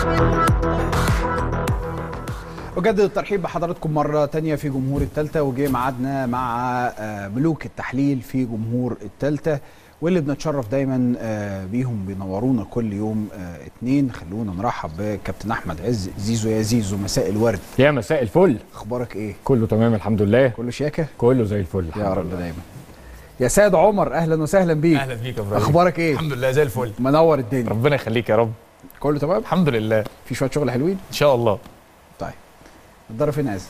أجدد الترحيب بحضراتكم مرة تانية في جمهور التالتة وجه ميعادنا مع آه، ملوك التحليل في جمهور التالتة واللي بنتشرف دايما آه، بيهم بينورونا كل يوم آه، اتنين خلونا نرحب بكابتن أحمد عز زيزو يا زيزو مساء الورد يا مساء الفل أخبارك إيه؟ كله تمام الحمد لله كله شياكة؟ كله زي الفل يا الحمد رب لله. دايما يا سيد عمر أهلا وسهلا بيك اهلا بيك يا ابراهيم أخبارك إيه؟ الحمد لله زي الفل منور الدنيا ربنا يخليك يا رب كله تمام؟ الحمد لله في شوية شغل حلوين؟ ان شاء الله طيب الضرب فين يا عز؟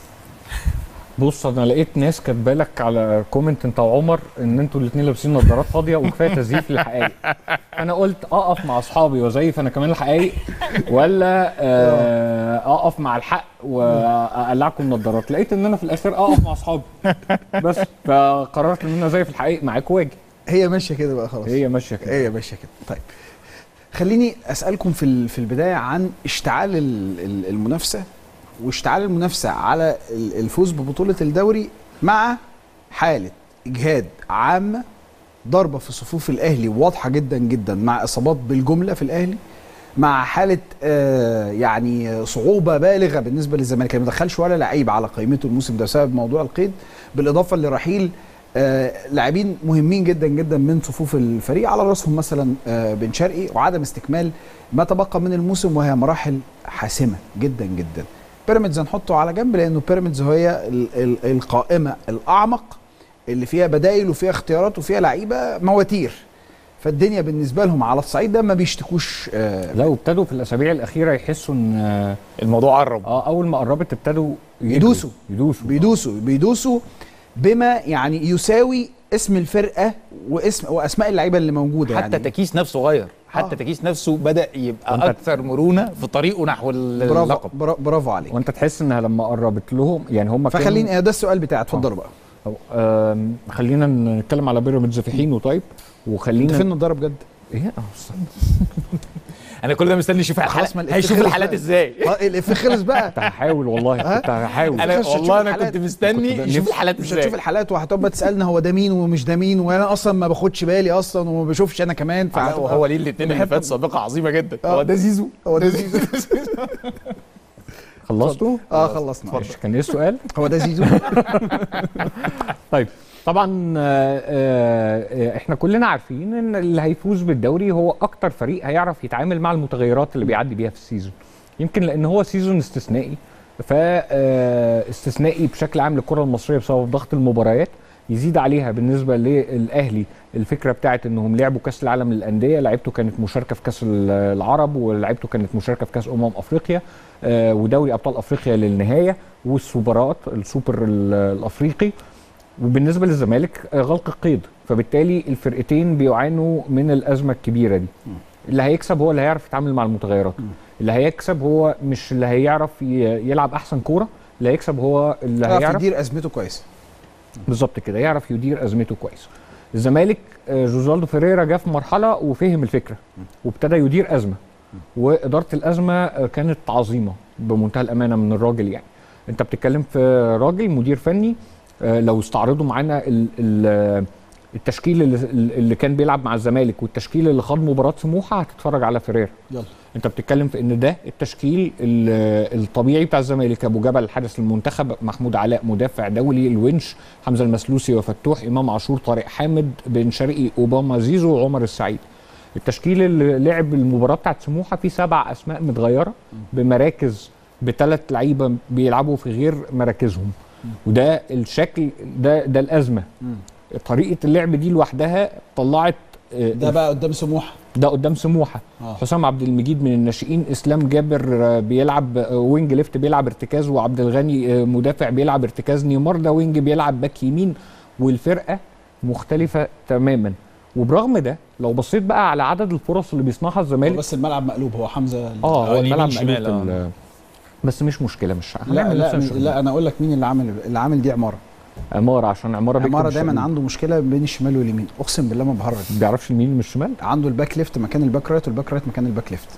بص انا لقيت ناس كاتبه لك على كومنت انت وعمر ان انتوا الاثنين لابسين نظارات فاضيه وكفايه تزييف للحقائق انا قلت اقف مع اصحابي وازيف انا كمان الحقائق ولا آه، اقف مع الحق واقلعكم النظارات لقيت ان انا في الاخر اقف مع اصحابي بس فقررت ان انا ازيف الحقائق معاك واجي هي ماشية كده بقى خلاص هي ماشيه كده هي ماشيه كده طيب خليني اسالكم في ال- في البدايه عن اشتعال ال- ال- المنافسه واشتعال المنافسه على ال- الفوز ببطوله الدوري مع حاله اجهاد عامه ضربه في صفوف الاهلي واضحه جدا جدا مع اصابات بالجمله في الاهلي مع حاله آه يعني صعوبه بالغه بالنسبه للزمالك اللي ما دخلش ولا لعيب على قائمته الموسم ده بسبب موضوع القيد بالاضافه لرحيل آه لاعبين مهمين جدا جدا من صفوف الفريق على راسهم مثلا آه بن شرقي وعدم استكمال ما تبقى من الموسم وهي مراحل حاسمه جدا جدا بيراميدز هنحطه على جنب لانه بيراميدز هي ال- ال- القائمه الاعمق اللي فيها بدائل وفيها اختيارات وفيها لعيبه مواتير فالدنيا بالنسبه لهم على الصعيد ده ما بيشتكوش آه لو ابتدوا في الاسابيع الاخيره يحسوا ان آه، الموضوع قرب اه اول ما قربت ابتدوا يجروا. يدوسوا. يدوسوا بيدوسوا بيدوسوا بما يعني يساوي اسم الفرقه واسم واسماء اللعيبه اللي موجوده حتى يعني تكيس نفسه غير حتى آه. تكيس نفسه بدا يبقى وأنت- اكثر مرونه في طريقه نحو برافو اللقب برا- برافو عليك وانت تحس انها لما قربت لهم يعني هم فخليني ده السؤال بتاعي اتفضلوا بقى آم، خلينا نتكلم على بيراميدز في حينه طيب انت وخلينا فين النضاره بجد؟ ايه اه استنى. انا كل ده مستني اشوف خلاص ما الحلقه الإفيه هيشوف خلص الحالات بقى. ازاي اه الإفيه خلص بقى كنت هحاول والله كنت هحاول انا تخش تشوف والله انا الحالات. كنت مستني كنت يشوف نفسي- الحالات مش ازاي هتشوف الحالات وهتبقى تسالنا هو ده مين ومش ده مين وانا اصلا ما باخدش بالي اصلا وما بشوفش انا كمان لا، فهتبقى- وهو ليه الاثنين اللي بحب- فات سابقه عظيمه جدا آه. هو ده زيزو هو ده زيزو خلصتوا اه خلصنا ماشي، كان ايه السؤال هو ده زيزو طيب طبعا آه، آه، احنا كلنا عارفين ان اللي هيفوز بالدوري هو اكتر فريق هيعرف يتعامل مع المتغيرات اللي بيعدي بيها في السيزون يمكن لان هو سيزون استثنائي فاستثنائي بشكل عام للكره المصريه بسبب ضغط المباريات يزيد عليها بالنسبه للاهلي الفكره بتاعت انهم لعبوا كاس العالم للانديه لعيبته كانت مشاركه في كاس العرب ولعيبته كانت مشاركه في كاس امم افريقيا آه، ودوري ابطال افريقيا للنهايه والسوبرات السوبر ال- الافريقي وبالنسبه للزمالك آه، غلق القيد فبالتالي الفرقتين بيعانوا من الازمه الكبيره دي اللي هيكسب هو اللي هيعرف يتعامل مع المتغيرات اللي هيكسب هو مش اللي هيعرف ي- يلعب احسن كوره اللي هيكسب هو اللي يعرف هيعرف يدير ازمته كويس بالظبط كده يعرف يدير ازمته كويس الزمالك آه، جوزالدو فيريرا جه في مرحله وفهم الفكره وابتدى يدير ازمه واداره الازمه آه، كانت عظيمه بمنتهى الامانه من الراجل يعني انت بتتكلم في راجل مدير فني آه، لو استعرضوا معانا ال- ال- التشكيل اللي, اللي كان بيلعب مع الزمالك والتشكيل اللي خاض مباراه سموحه هتتفرج على فيريرا يلا انت بتتكلم في ان ده التشكيل ال- الطبيعي بتاع الزمالك ابو جبل الحارس المنتخب محمود علاء مدافع دولي الونش حمزه المسلوسي وفتوح امام عاشور طارق حامد بن شرقي اوباما زيزو وعمر السعيد التشكيل اللي لعب المباراه بتاعت سموحه فيه سبع اسماء متغيره بمراكز بثلاث لعيبه بيلعبوا في غير مراكزهم وده الشكل ده ده الازمه طريقه اللعب دي لوحدها طلعت آه، ده بقى قدام سموحه ده قدام سموحه آه. حسام عبد المجيد من الناشئين اسلام جابر آه، بيلعب آه، وينج ليفت بيلعب ارتكاز وعبد الغني آه، مدافع بيلعب ارتكاز نيمار ده وينج بيلعب باك يمين والفرقه مختلفه تماما وبرغم ده لو بصيت بقى على عدد الفرص اللي بيصنعها هو الزمالك بس الملعب مقلوب هو حمزه اه هو اليمين الملعب شمال، مقلوب في ال- بس مش مشكله مش لا هنعمل لا نفسنا مش لا انا اقول لك مين اللي عامل اللي عامل دي عماره عماره عشان عماره بيكتب عماره مش- دايما عنده مشكله بين الشمال واليمين اقسم بالله ما بهرج ما بيعرفش اليمين من الشمال عنده الباك ليفت مكان الباك رايت والباك رايت مكان الباك ليفت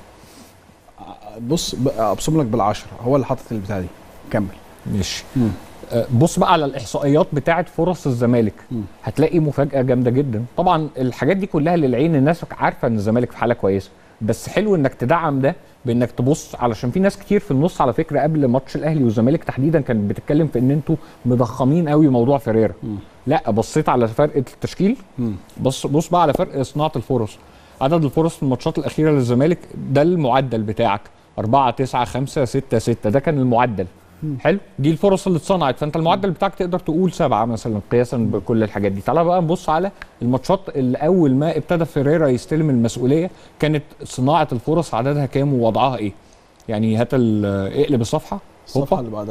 بص ب- ابصم لك بالعشره هو اللي حاطط البتاع دي كمل ماشي مم. آه، بص بقى على الاحصائيات بتاعه فرص الزمالك مم. هتلاقي مفاجاه جامده جدا طبعا الحاجات دي كلها للعين الناس عارفه ان الزمالك في حاله كويسه بس حلو انك تدعم ده بانك تبص علشان في ناس كتير في النص على فكره قبل ماتش الاهلي والزمالك تحديدا كانت بتتكلم في ان انتوا مضخمين قوي موضوع فيريرا لا بصيت على فرق التشكيل بص بص بقى على فرق صناعه الفرص عدد الفرص في الماتشات الاخيره للزمالك ده المعدل بتاعك 4 9 5 6 6 ده كان المعدل حلو دي الفرص اللي اتصنعت فانت المعدل بتاعك تقدر تقول سبعه مثلا قياسا بكل الحاجات دي تعالى بقى نبص على الماتشات اللي اول ما ابتدى فيريرا يستلم المسؤوليه كانت صناعه الفرص عددها كام ووضعها ايه يعني هات ال- اقلب الصفحه الصفحه هوبا اللي بعدها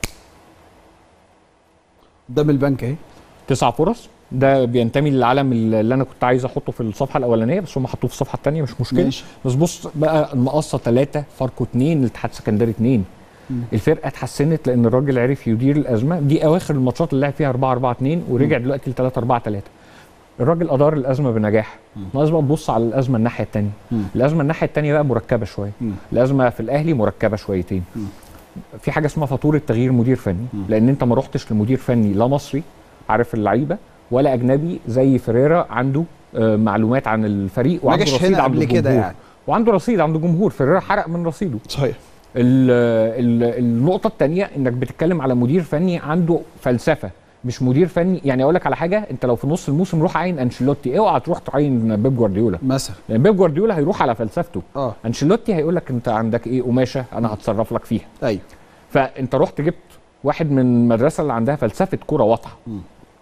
قدام البنك اهي تسع فرص ده بينتمي للعالم اللي انا كنت عايز احطه في الصفحه الاولانيه بس هم حطوه في الصفحه الثانيه مش مشكله ماشي. بس بص بقى المقصه ثلاثه فاركو اثنين الاتحاد السكندري اثنين الفرقه اتحسنت لان الراجل عرف يدير الازمه دي اواخر الماتشات اللي لعب فيها 4 4 2 ورجع دلوقتي ل 3 4 3 الراجل ادار الازمه بنجاح ناقص بقى تبص على الازمه الناحيه الثانيه مم. الازمه الناحيه الثانيه بقى مركبه شويه مم. الازمه في الاهلي مركبه شويتين مم. في حاجه اسمها فاتوره تغيير مدير فني لان انت ما رحتش لمدير فني لا مصري عارف اللعيبه ولا اجنبي زي فيريرا عنده آه، معلومات عن الفريق ما وعنده جاش رصيد هنا عند قبل كده الجمهور يعني وعنده رصيد عنده جمهور فيريرا حرق من رصيده صحيح ال ال النقطة الثانية انك بتتكلم على مدير فني عنده فلسفة مش مدير فني يعني اقول لك على حاجة انت لو في نص الموسم روح عين انشيلوتي اوعى تروح تعين بيب جوارديولا مثلا لان بيب جوارديولا هيروح على فلسفته اه انشيلوتي هيقول لك انت عندك ايه قماشة انا هتصرف لك فيها ايوه فانت رحت جبت واحد من المدرسة اللي عندها فلسفة كرة واضحة مم.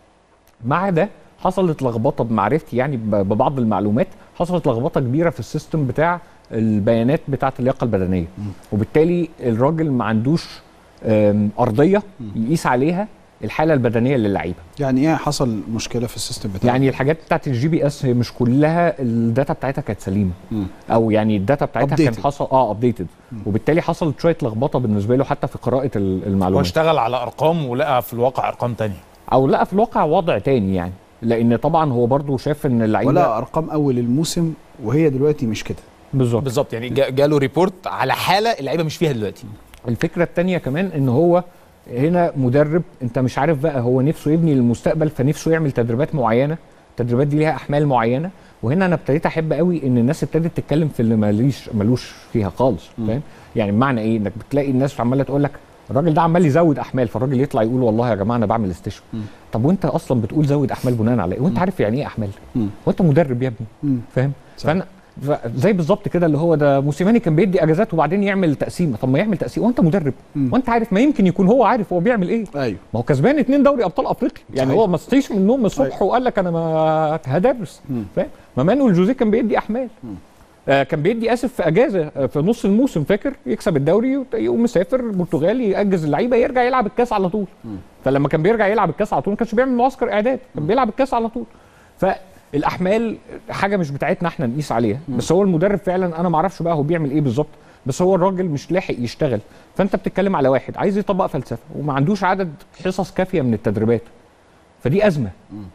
مع ده حصلت لخبطة بمعرفتي يعني ب- ببعض المعلومات حصلت لخبطة كبيرة في السيستم بتاع البيانات بتاعة اللياقة البدنية وبالتالي الراجل ما عندوش آم، أرضية يقيس عليها الحالة البدنية للعيبة يعني ايه حصل مشكله في السيستم بتاعك يعني الحاجات بتاعت الجي بي اس هي مش كلها الداتا بتاعتها كانت سليمة مم. او يعني الداتا بتاعتها كان Updated. حصل اه ابديتد وبالتالي حصلت شويه لخبطه بالنسبه له حتى في قراءه ال- هو المعلومات اشتغل على ارقام ولقى في الواقع ارقام تانية او لا في الواقع وضع تاني يعني لان طبعا هو برضو شاف ان اللعيبه ولا ارقام اول الموسم وهي دلوقتي مش كده بالظبط بالظبط يعني جا- جاله ريبورت على حاله اللعيبه مش فيها دلوقتي الفكره التانية كمان ان هو هنا مدرب انت مش عارف بقى هو نفسه يبني للمستقبل فنفسه يعمل تدريبات معينه التدريبات دي ليها احمال معينه وهنا انا ابتديت احب قوي ان الناس ابتدت تتكلم في اللي ماليش ملوش فيها خالص فاهم يعني بمعنى ايه انك بتلاقي الناس عماله تقول لك الراجل ده عمال يزود احمال فالراجل يطلع يقول والله يا جماعه انا بعمل استشفاء طب وانت اصلا بتقول زود احمال بناء على ايه وانت عارف يعني ايه احمال مم. وانت مدرب يا ابني مم. فاهم صح. فانا ف- زي بالظبط كده اللي هو ده موسيماني كان بيدي اجازات وبعدين يعمل تقسيمه طب ما يعمل تقسيمه وانت مدرب مم. وانت عارف ما يمكن يكون هو عارف هو بيعمل ايه ايوه ما هو كسبان اتنين دوري ابطال افريقيا يعني صحيح. هو ما صحيش من النوم الصبح أيوة. وقال لك انا ما هدرس مم. فاهم ما مانويل جوزيه كان بيدي احمال آه كان بيدي اسف في اجازه آه في نص الموسم فاكر يكسب الدوري وت- يقوم مسافر البرتغال ياجز اللعيبه يرجع يلعب الكاس على طول فلما كان بيرجع يلعب الكاس على طول ما كانش بيعمل معسكر اعداد كان بيلعب الكاس على طول فالاحمال حاجه مش بتاعتنا احنا نقيس عليها بس هو المدرب فعلا انا ما اعرفش بقى هو بيعمل ايه بالظبط بس هو الراجل مش لاحق يشتغل فانت بتتكلم على واحد عايز يطبق فلسفه وما عندوش عدد حصص كافيه من التدريبات فدي ازمه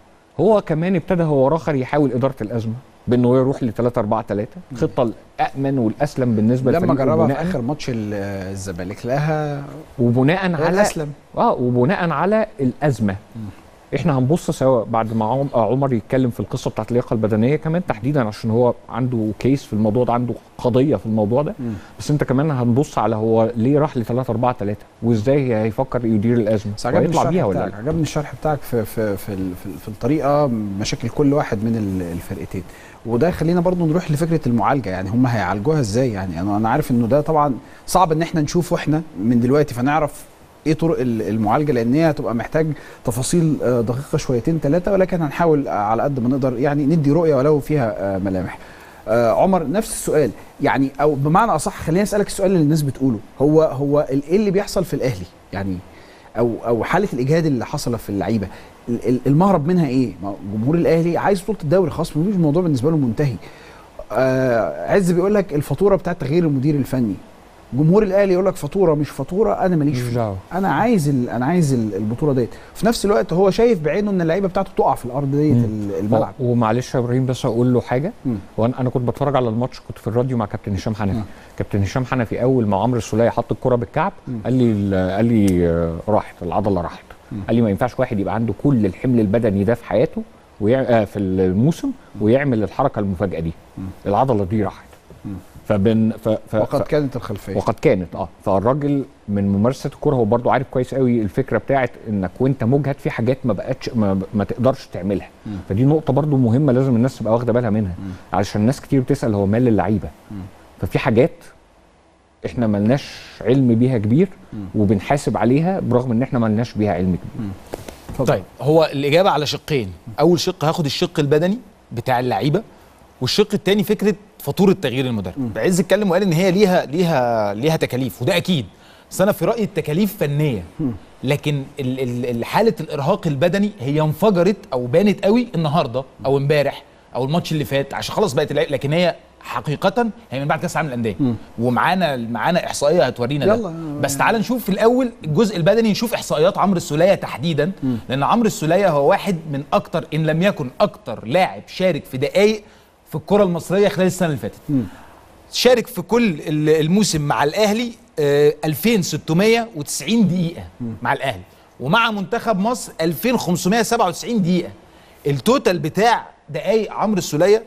هو كمان ابتدى هو اخر يحاول اداره الازمه بانه يروح ل 3 4 3 الخطه الامن والاسلم بالنسبه لما للفريق جربها في وبناء- اخر ماتش ال- الزمالك لها وبناء على الاسلم اه وبناء على الازمه احنا هنبص سوا بعد ما عم- آه عمر يتكلم في القصه بتاعت اللياقه البدنيه كمان تحديدا عشان هو عنده كيس في الموضوع ده عنده قضيه في الموضوع ده مم. بس انت كمان هنبص على هو ليه راح ل 3 4 3 وازاي هيفكر يدير الازمه بس عجبني وهيطلع الشرح بيها ولا بتاعك لا عجبني الشرح بتاعك في في في, ال- في, ال- في الطريقه مشاكل كل واحد من ال- الفرقتين وده خلينا برضو نروح لفكره المعالجه يعني هم هيعالجوها ازاي يعني انا انا عارف انه ده طبعا صعب ان احنا نشوفه احنا من دلوقتي فنعرف ايه طرق ال- المعالجه لان هي هتبقى محتاج تفاصيل آه، دقيقه شويتين ثلاثه ولكن هنحاول آه، على قد ما نقدر يعني ندي رؤيه ولو فيها آه، ملامح آه عمر نفس السؤال يعني او بمعنى اصح خليني اسالك السؤال اللي الناس بتقوله هو هو ال- ايه اللي بيحصل في الاهلي يعني او او حاله الاجهاد اللي حصل في اللعيبه ال- ال- المهرب منها ايه؟ ما هو جمهور الاهلي عايز بطوله الدوري خلاص مفيش الموضوع بالنسبه له منتهي. آه عز بيقول لك الفاتوره بتاعت تغيير المدير الفني. جمهور الاهلي يقول لك فاتوره مش فاتوره انا ماليش مش فيها. دعوه انا عايز ال- انا عايز ال- البطوله ديت في نفس الوقت هو شايف بعينه ان اللعيبه بتاعته تقع في الارض ديت مم. ال- الملعب ومعلش يا ابراهيم بس اقول له حاجه مم. وانا انا كنت بتفرج على الماتش كنت في الراديو مع كابتن هشام حنفي مم. كابتن هشام حنفي اول ما عمرو السوليه حط الكره بالكعب مم. قال لي ال- قال لي آه، راحت العضله راحت مم. قال لي ما ينفعش واحد يبقى عنده كل الحمل البدني ده في حياته ويع... آه في الموسم ويعمل الحركه المفاجاه دي مم. العضله دي راحت فبن ف... ف... وقد ف... كانت الخلفيه وقد كانت اه فالراجل من ممارسه الكوره هو برضو عارف كويس قوي الفكره بتاعت انك وانت مجهد في حاجات ما بقتش ما, ما تقدرش تعملها فدي نقطه برضو مهمه لازم الناس تبقى واخده بالها منها علشان الناس كتير بتسال هو مال اللعيبه ففي حاجات احنا ملناش علم بيها كبير وبنحاسب عليها برغم ان احنا ملناش بيها علم كبير طيب هو الاجابه على شقين اول شق هاخد الشق البدني بتاع اللعيبه والشق الثاني فكره فاتوره تغيير المدرب عز اتكلم وقال ان هي ليها ليها ليها تكاليف وده اكيد بس انا في رايي التكاليف فنيه لكن ال- ال- ال- حاله الارهاق البدني هي انفجرت او بانت قوي النهارده او امبارح او الماتش اللي فات عشان خلاص بقت اللعيبة- لكن هي حقيقة هي من بعد كاس العالم للانديه ومعانا معانا احصائيه هتورينا ده يلا. بس تعال نشوف في الاول الجزء البدني نشوف احصائيات عمرو السوليه تحديدا لان عمرو السوليه هو واحد من اكتر ان لم يكن اكتر لاعب شارك في دقائق في الكره المصريه خلال السنه اللي فاتت شارك في كل ال- الموسم مع الاهلي آه، 2690 دقيقه مع الاهلي ومع منتخب مصر 2597 دقيقه التوتال بتاع دقايق عمرو السوليه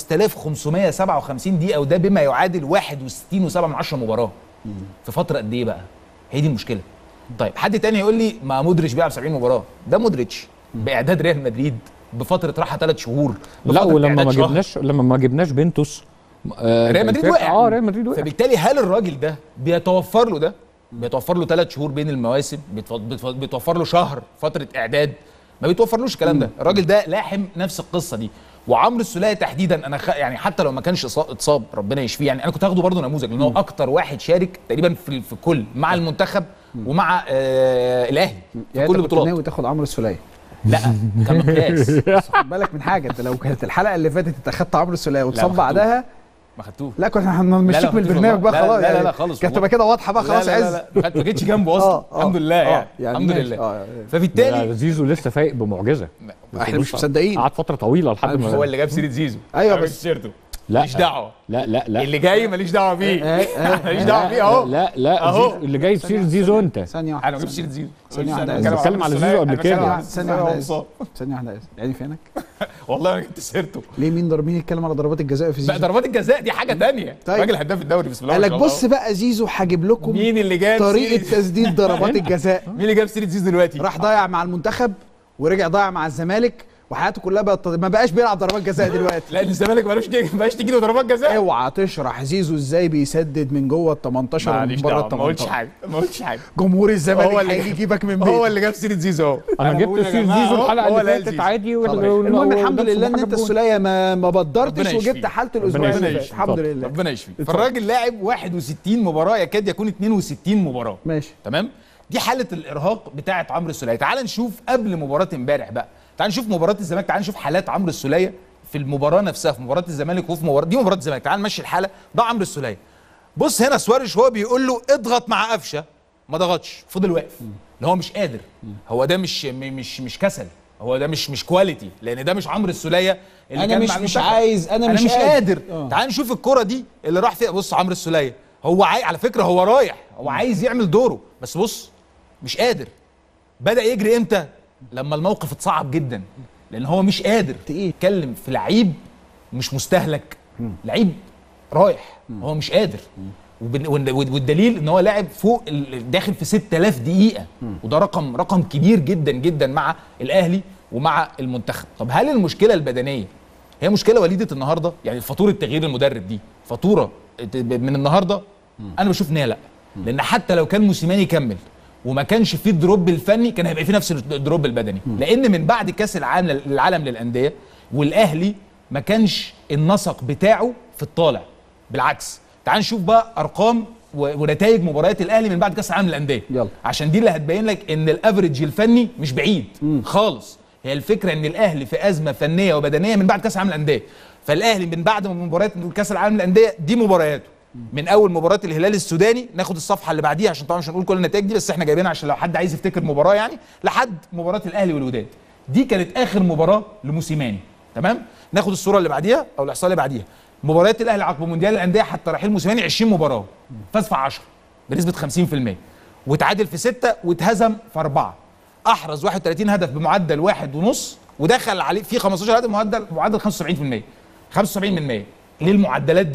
5557 دقيقه وده بما يعادل 61.7 من 10 مباراه في فتره قد ايه بقى هي دي المشكله طيب حد تاني يقول لي ما مودريتش بيلعب 70 مباراه ده مودريتش باعداد ريال مدريد بفتره راحه ثلاث شهور لا بفترة ولما إعداد ما شهر. جبناش لما ما جبناش بنتوس آه ريال مدريد الفرقة- وقع اه ريال مدريد وقع فبالتالي هل الراجل ده بيتوفر له ده بيتوفر له ثلاث شهور بين المواسم بيتف- بيتف- بيتوفر له شهر فتره اعداد ما بيتوفرلوش الكلام ده الراجل ده لاحم نفس القصه دي وعمرو السوليه تحديدا انا خ... يعني حتى لو ما كانش إصا- اتصاب ربنا يشفيه يعني انا كنت هاخده برضه نموذج لان هو اكتر واحد شارك تقريبا في في كل مع المنتخب ومع آه الاهلي في يعني كل انت كنت البطولات ناوي تاخد عمرو السوليه لا كمقياس بس خد بالك من حاجه انت لو كانت الحلقه اللي فاتت انت اخدت عمرو السوليه واتصاب ما بعدها ما خدتوش لا كنا لا، هنمشيك لا، من مفيش البرنامج بقى والله. خلاص لا، لا، يعني لا، خالص كانت والله. تبقى كده واضحه بقى خلاص لا لا عز لا لا ما جيتش جنبه اصلا آه، آه، الحمد لله آه، يعني الحمد ماشي، لله آه، فبالتالي لا، زيزو لسه فايق بمعجزه احنا مش مصدقين قعد فتره طويله لحد ما هو اللي جاب سيره زيزو أيوة، أنا بس- مش سيرته لا ماليش دعوه لا لا لا اللي جاي ماليش دعوه بيه آه، آه، ماليش دعوه بيه اهو لا لا أهو. زيزو اللي جاي سير زيزو انت ثانيه انا واحده ما جبتش سيره زيزو ثانية واحدة، أنا أنا بتكلم على زيزو قبل أنا بتكلم كده. على ثانيه السولية واحده ومصاب. ثانيه واحده يعني فينك والله انا جبت سيرته ليه مين ضرب مين يتكلم على ضربات الجزاء في بقى زيزو ضربات الجزاء دي حاجه تانية طيب. راجل هداف الدوري بسم الله قال ما لك شاء الله بص بقى زيزو هجيب لكم مين اللي جاب طريقه سيرة- تسديد ضربات الجزاء مين اللي جاب سيره زيزو دلوقتي راح ضيع مع المنتخب ورجع ضيع مع الزمالك وحياته كلها بقت ما بقاش بيلعب ضربات جزاء دلوقتي لان الزمالك مالوش تيجي مالوش تيجي له ضربات جزاء اوعى تشرح زيزو ازاي بيسدد من جوه ال 18 ومن معلش بره ال دعوه ما قلتش 18 حاجه ما قلتش حاجه جمهور الزمالك هو اللي- هيجي يجيبك من هو بيت اللي جاب سيره زيزو اهو انا بقول جبت يا سير جماعة زيزو أهو، الحلقه هو اللي قال فاتت زيزو. عادي وال- خلاص. وال- المهم وجبت الحمد لله ان حاجة انت بجول. السوليه ما ما بدرتش ربنا وجبت يشفيه. حاله الاسبوع ربنا اللي فات يشفيه. الحمد اتفضل. لله ربنا يشفيه فالراجل لاعب 61 مباراه يكاد يكون 62 مباراه ماشي تمام دي حاله الارهاق بتاعه عمرو السوليه تعال نشوف قبل مباراه امبارح بقى تعال نشوف مباراه الزمالك تعال نشوف حالات عمرو السوليه في المباراه نفسها في مباراه الزمالك وفي مباراه دي مباراه الزمالك تعال نمشي الحاله ده عمرو السوليه بص هنا سواريش هو بيقول له اضغط مع قفشه ما ضغطش فضل واقف اللي هو مش قادر هو ده مش م- مش مش كسل هو ده مش مش كواليتي لان ده مش عمرو السوليه اللي أنا كان مش- مع مش المنتخب. عايز- أنا مش مش قادر. قادر آه. تعال نشوف الكره دي اللي راح فيها بص عمرو السوليه هو عاي... على فكره هو رايح هو عايز يعمل دوره بس بص مش قادر بدا يجري امتى لما الموقف اتصعب جدا لان هو مش قادر تقيل. يتكلم في لعيب مش مستهلك لعيب رايح هو مش قادر وبن- وال- والدليل ان هو لاعب فوق ال- داخل في 6000 دقيقه وده رقم رقم كبير جدا جدا مع الاهلي ومع المنتخب طب هل المشكله البدنيه هي مشكله وليده النهارده يعني فاتوره تغيير المدرب دي فاتوره من النهارده انا بشوف ان هي لا لان حتى لو كان موسيماني كمل وما كانش فيه الدروب الفني كان هيبقى فيه نفس الدروب البدني لان من بعد كاس العالم العالم للانديه والاهلي ما كانش النسق بتاعه في الطالع بالعكس تعال نشوف بقى ارقام و- ونتائج مباريات الاهلي من بعد كاس العالم للانديه يلا. عشان دي اللي هتبين لك ان الافريج الفني مش بعيد خالص هي الفكره ان الاهلي في ازمه فنيه وبدنيه من بعد كاس العالم للانديه فالاهلي من بعد مباريات كاس العالم للانديه دي مبارياته من اول مباراه الهلال السوداني ناخد الصفحه اللي بعديها عشان طبعا مش هنقول كل النتائج دي بس احنا جايبينها عشان لو حد عايز يفتكر مباراه يعني لحد مباراه الاهلي والوداد دي كانت اخر مباراه لموسيماني تمام ناخد الصوره اللي بعديها او الاحصاء اللي بعديها مباريات الاهلي عقب مونديال الانديه حتى رحيل موسيماني 20 مباراه فاز في 10 بنسبه 50% وتعادل في 6 واتهزم في 4 احرز 31 هدف بمعدل واحد ونص ودخل عليه في 15 هدف معدل معدل 75% 75% ليه المعدلات دي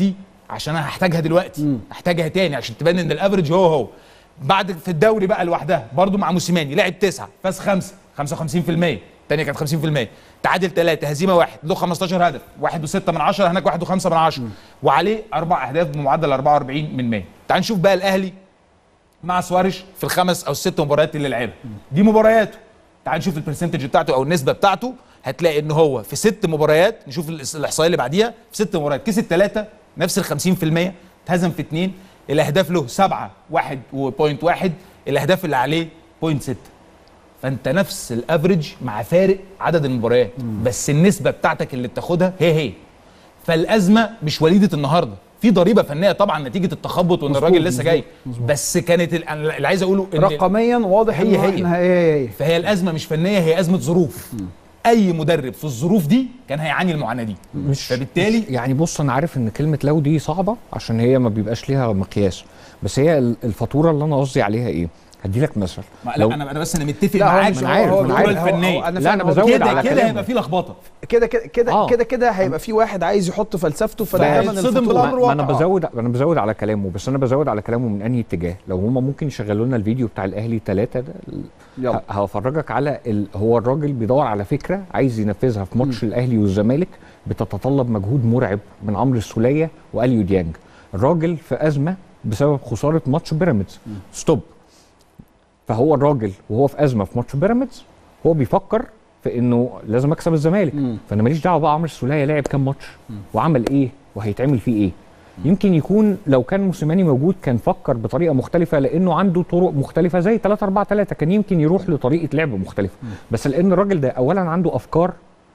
عشان انا هحتاجها دلوقتي هحتاجها تاني عشان تبان ان الافرج هو هو بعد في الدوري بقى لوحدها برضو مع موسيماني لعب تسعه فاز خمسه 55% الثانيه كانت 50% تعادل ثلاثه هزيمه واحد له 15 هدف واحد وستة من عشرة هناك واحد وخمسة من عشرة وعليه اربع اهداف بمعدل 44 من 100 تعال نشوف بقى الاهلي مع سواريش في الخمس او الست مباريات اللي لعبها دي مبارياته تعال نشوف البرسنتج بتاعته او النسبه بتاعته هتلاقي ان هو في ست مباريات نشوف الإس- الاحصائيه اللي بعديها في ست مباريات كسب ثلاثه نفس ال 50% اتهزم في اثنين الاهداف له سبعه واحد وبوينت واحد الاهداف اللي عليه بوينت ستة فانت نفس الافريج مع فارق عدد المباريات بس النسبه بتاعتك اللي بتاخدها هي هي فالازمه مش وليده النهارده في ضريبه فنيه طبعا نتيجه التخبط وان مظبوط، الراجل لسه جاي مظبوط. بس كانت ال- أنا اللي عايز اقوله ان رقميا واضح هي إنه هي. إحنا هي هي, هي. فهي الازمه مش فنيه هي ازمه ظروف اي مدرب في الظروف دي كان هيعاني المعاناه دي مش فبالتالي مش- يعني بص انا عارف ان كلمه لو دي صعبه عشان هي ما بيبقاش ليها مقياس بس هي ال- الفاتوره اللي انا قصدي عليها ايه هدي لك مثل ما لو- لا انا انا بس انا متفق لا، هو معاك مش- في أنا عارف، هو أنا الفاتوره عارف. هو- هو- الفنيه أنا لا، فاهم أنا هو بزود كده على كده كلامه. هيبقى في لخبطه كده كده كده آه. كده كده هيبقى في واحد عايز يحط فلسفته فده فهيتصدم ثمن الفاتورة. بالأمر ما انا آه. بزود انا بزود على كلامه بس انا بزود على كلامه من انهي اتجاه لو هما ممكن يشغلوا لنا الفيديو بتاع الاهلي ثلاثة ده يلا ه- هفرجك على ال... هو الراجل بيدور على فكره عايز ينفذها في ماتش الاهلي والزمالك بتتطلب مجهود مرعب من عمرو السوليه واليو ديانج الراجل في ازمه بسبب خساره ماتش بيراميدز ستوب فهو الراجل وهو في ازمه في ماتش بيراميدز هو بيفكر في انه لازم اكسب الزمالك مم. فانا ماليش دعوه بقى عمرو السوليه لعب كام ماتش وعمل ايه وهيتعمل فيه ايه يمكن يكون لو كان موسيماني موجود كان فكر بطريقه مختلفه لانه عنده طرق مختلفه زي 3 4 3 كان يمكن يروح لطريقه لعب مختلفه بس لان الراجل ده اولا عنده افكار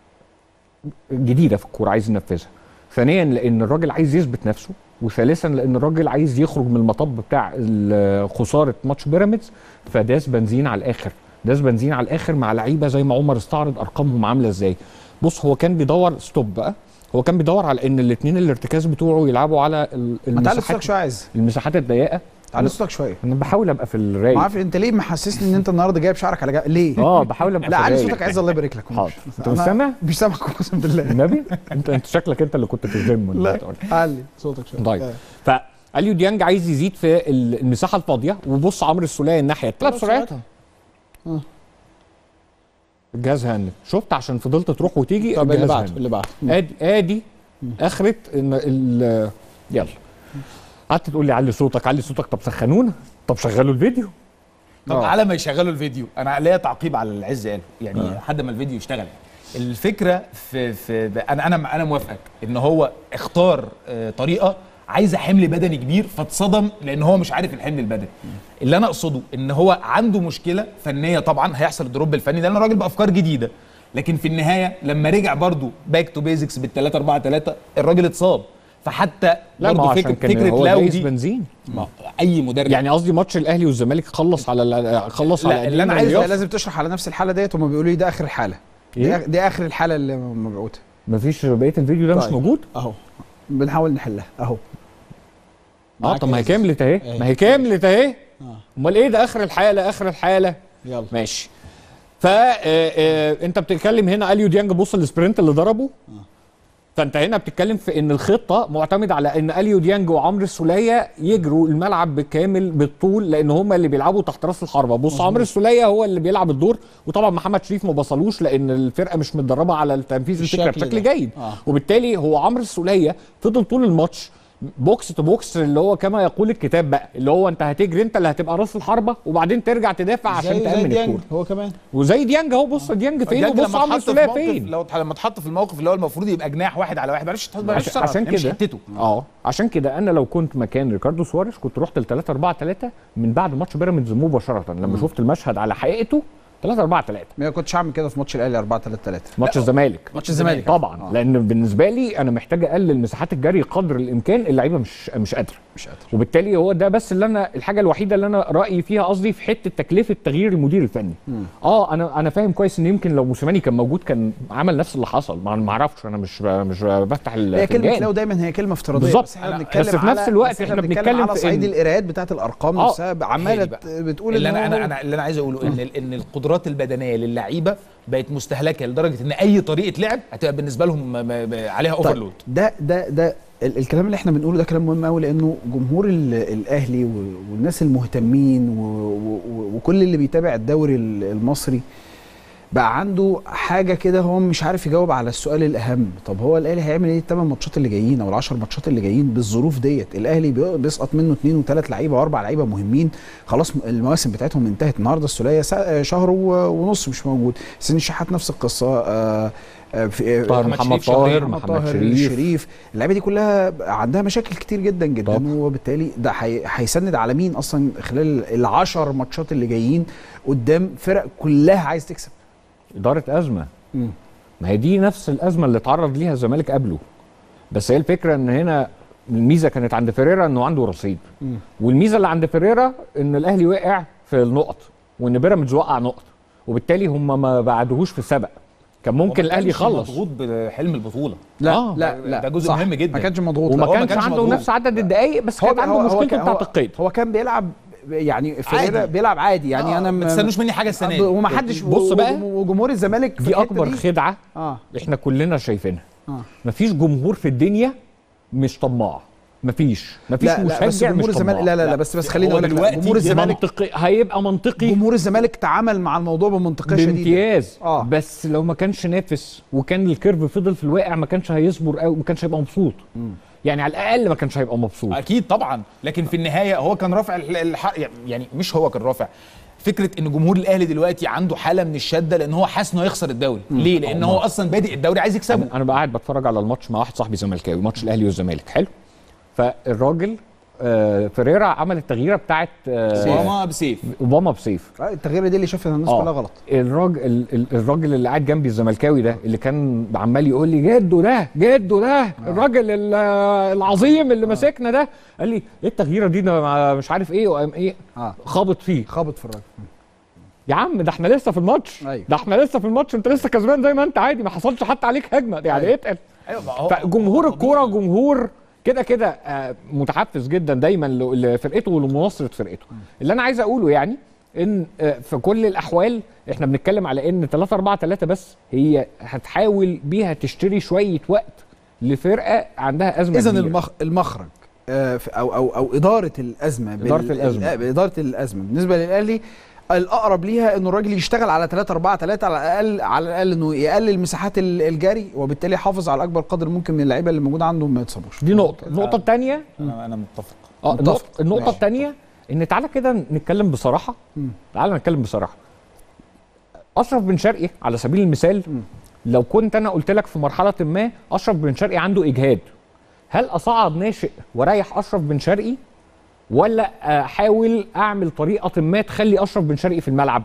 جديده في الكوره عايز ينفذها ثانيا لان الراجل عايز يثبت نفسه وثالثا لان الراجل عايز يخرج من المطب بتاع ال- خساره ماتش بيراميدز فداس بنزين على الاخر داس بنزين على الاخر مع لعيبه زي ما عمر استعرض ارقامهم عامله ازاي بص هو كان بيدور ستوب بقى هو كان بيدور على ان الاثنين الارتكاز بتوعه يلعبوا على ال- ما تعالى المساحات صوتك شويه عايز المساحات الضيقه تعالى صوتك شويه انا بحاول ابقى في ما الرايق عارف انت ليه محسسني ان انت النهارده جايب شعرك على جنب ليه؟ اه بحاول ابقى لا في علي الرايق صوتك عايز الله يبارك لك حاضر. انت مش أنا سامع؟ مش سامعك اقسم بالله النبي انت انت شكلك انت اللي كنت في الجيم ولا لا بتقول. علي صوتك شويه طيب آه. فاليو ديانج عايز يزيد في ال- المساحه الفاضيه وبص عمرو السوليه الناحيه الثلاث ثلاث سرعات سرعات. آه. الجهاز هنت شفت عشان فضلت تروح وتيجي طب اللي الجهاز بعده هنت. اللي بعده ادي ادي اخرت ان ال يلا قعدت تقول لي علي صوتك علي صوتك طب سخنونا طب شغلوا الفيديو طب آه. على ما يشغلوا الفيديو انا ليا تعقيب على العز قاله يعني لحد ما الفيديو يشتغل الفكره في في انا انا انا موافقك ان هو اختار آه، طريقه عايزه حمل بدني كبير فاتصدم لان هو مش عارف الحمل البدني اللي انا اقصده ان هو عنده مشكله فنيه طبعا هيحصل الدروب الفني لان الراجل بافكار جديده لكن في النهايه لما رجع برضو باك تو بيزكس بال 3 4 3 الراجل اتصاب فحتى لا ما برضو هو عشان فكره كان فكره هو لاو دايس دي بنزين ما اي مدرب يعني قصدي ماتش الاهلي والزمالك خلص على ال- خلص لا، على اللي أنا قديم عايزه الرياض. لازم تشرح على نفس الحاله ديت هم بيقولوا لي ده اخر الحاله دي, إيه؟ آخ- دي اخر الحاله اللي مبعوثه مفيش بقيه الفيديو ده مش طيب. موجود اهو بنحاول نحلها اهو اه معاك طب ما هي يا كملت اهي إيه. ما هي كملت اهي آه. امال ايه ده اخر الحاله اخر الحاله يلا ماشي فا آه، آه، انت بتتكلم هنا اليو ديانج بص السبرنت اللي ضربه فانت هنا بتتكلم في ان الخطه معتمده على ان اليو ديانج وعمرو السوليه يجروا الملعب بالكامل بالطول لان هم اللي بيلعبوا تحت راس الحربه بص عمرو السوليه هو اللي بيلعب الدور وطبعا محمد شريف ما بصلوش لان الفرقه مش متدربه على تنفيذ الفكره بالشكل بشكل ده. جيد آه. وبالتالي هو عمرو السوليه فضل طول الماتش بوكس تو بوكس اللي هو كما يقول الكتاب بقى اللي هو انت هتجري انت اللي هتبقى راس الحربه وبعدين ترجع تدافع عشان زي- زي تامن ديانج الكوره هو كمان وزي ديانج اهو بص ديانج فين ديانج وبص لما عمرو اتحط في السوليه موقف- فين لو اتح- لما اتحط في الموقف اللي هو المفروض يبقى جناح واحد على واحد معلش تحط عشان, عشان مش كده حتته اه عشان كده انا لو كنت مكان ريكاردو سواريش كنت رحت ل 3 4 3 من بعد ماتش بيراميدز مباشره لما شفت المشهد على حقيقته 3 4 3 ما كنتش هعمل كده في ماتش الاهلي 4 3 3 ماتش الزمالك ماتش الزمالك طبعا آه. لان بالنسبه لي انا محتاج اقلل مساحات الجري قدر الامكان اللعيبه مش مش قادره مش قادر وبالتالي هو ده بس اللي انا الحاجه الوحيده اللي انا رايي فيها قصدي في حته تكلفه تغيير المدير الفني اه انا انا فاهم كويس ان يمكن لو موسيماني كان موجود كان عمل نفس اللي حصل ما ما اعرفش انا مش ب- مش بفتح هي كلمه الفنجان. لو دايما هي كلمه افتراضيه بالظبط. بس احنا أنا- بنتكلم بس في على نفس الوقت بس إحنا بنتكلم على في صعيد إن- القراءات بتاعت الارقام آه. نفسها عماله هي دي بقى. بتقول اللي ان انا هو- انا انا اللي انا عايز اقوله ان ال- ان القدرات البدنيه للعيبه بقت مستهلكه لدرجه ان اي طريقه لعب هتبقى بالنسبه لهم م- م- م- عليها طيب اوفرلود ده ده ده ال- الكلام اللي احنا بنقوله ده كلام مهم قوي لانه جمهور ال- الاهلي و- والناس المهتمين و- و- و- وكل اللي بيتابع الدوري ال- المصري بقى عنده حاجه كده هو مش عارف يجاوب على السؤال الاهم طب هو الاهلي هيعمل ايه الثمان ماتشات اللي جايين او العشر ماتشات اللي جايين بالظروف ديت الاهلي بي- بيسقط منه اثنين وثلاث لعيبه واربع لعيبه مهمين خلاص م- المواسم بتاعتهم انتهت النهارده السوليه سا- شهر و- ونص مش موجود سن الشحات نفس القصه آه آه في آه، طاهر محمد محمد شريف شهرين، طاهر محمد محمد طاهر شريف شريف اللعيبه دي كلها عندها مشاكل كتير جدا جدا طبعا. وبالتالي ده هي- هيسند على مين اصلا خلال العشر ماتشات اللي جايين قدام فرق كلها عايز تكسب اداره ازمه ما هي دي نفس الازمه اللي اتعرض ليها الزمالك قبله بس هي الفكره ان هنا الميزه كانت عند فيريرا انه عنده رصيد مم. والميزه اللي عند فيريرا ان الاهلي وقع في النقط وان بيراميدز وقع نقط وبالتالي هم ما بعدوهوش في السبق كان ممكن وما الاهلي كانش يخلص مضغوط بحلم البطوله لا آه، لا لا ده جزء صح. مهم جدا. ما كانش مضغوط وما لا. هو ما كانش كانش عنده مضغوط. نفس عدد الدقائق بس كانت عنده مشكلته كان- بتاعت القيد هو كان بيلعب يعني فيريرا عادي. بيلعب عادي يعني آه، انا ما تستنوش مني حاجه السنه دي ومحدش بص بقى. وجم- وجمهور الزمالك في دي الحتة اكبر دي خدعه اه احنا كلنا شايفينها اه مفيش جمهور في الدنيا مش طماع مفيش مفيش لا لا بس مشجع جمهور مش الزمالك طماع لا لا لا لا، بس بس هو خليني اقول لك لا، دلوقتي جمهور الزمالك منطقي هيبقى منطقي جمهور الزمالك تعامل مع الموضوع بمنطقيه شديده بامتياز آه. بس لو ما كانش نافس وكان الكيرف فضل في الواقع ما كانش هيصبر قوي ما كانش هيبقى مبسوط يعني على الاقل ما كانش هيبقى مبسوط اكيد طبعا لكن في النهايه هو كان رافع الح- الح... يعني مش هو كان رافع فكره ان جمهور الاهلي دلوقتي عنده حاله من الشده لان هو حاسس انه هيخسر الدوري ليه لان هو اصلا بادئ الدوري عايز يكسبه انا أنا بقى قاعد بتفرج على الماتش مع واحد صاحبي زملكاوي ماتش الاهلي والزمالك حلو فالراجل آه فيريرا عمل التغييره بتاعت آه اوباما بسيف اوباما بسيف آه، التغيير دي اللي شافها الناس آه. كلها غلط الراجل ال- ال- الراجل اللي قاعد جنبي الزملكاوي ده اللي كان عمال يقول لي جده ده جده ده الراجل ال- العظيم اللي ماسكنا ده قال لي ايه التغييره دي ده ما- مش عارف ايه وقام ايه اه خابط فيه خابط في الراجل يا عم ده احنا لسه في الماتش أيوة. ده احنا لسه في الماتش انت لسه كسبان زي ما انت عادي ما حصلش حتى عليك هجمه يعني أيوة. اتقل ايوه ما هو فجمهور الكوره جمهور كده كده آه، متحفز جدا دايما ل- لفرقته ولمناصره فرقته اللي انا عايز اقوله يعني ان آه، في كل الاحوال احنا بنتكلم على ان 3 4 3 بس هي هتحاول بيها تشتري شويه وقت لفرقه عندها ازمه اذا كبيرة. المخ... المخرج آه، في- او او او اداره الازمه إدارة الأزمة. ال- اداره الازمه بالنسبه للاهلي الاقرب ليها انه الراجل يشتغل على 3 4 3 على الاقل على الاقل انه يقلل مساحات ال- الجري وبالتالي يحافظ على اكبر قدر ممكن من اللعيبه اللي موجوده عنده ما يتصابوش دي نقطه النقطه الثانيه انا انا متفق اه متفق. النقطه, النقطة ماشي. الثانيه ان تعالى كده نتكلم بصراحه مم. تعالى نتكلم بصراحه اشرف بن شرقي على سبيل المثال مم. لو كنت انا قلت لك في مرحله ما اشرف بن شرقي عنده اجهاد هل اصعد ناشئ واريح اشرف بن شرقي ولا احاول اعمل طريقه ما تخلي اشرف بن شرقي في الملعب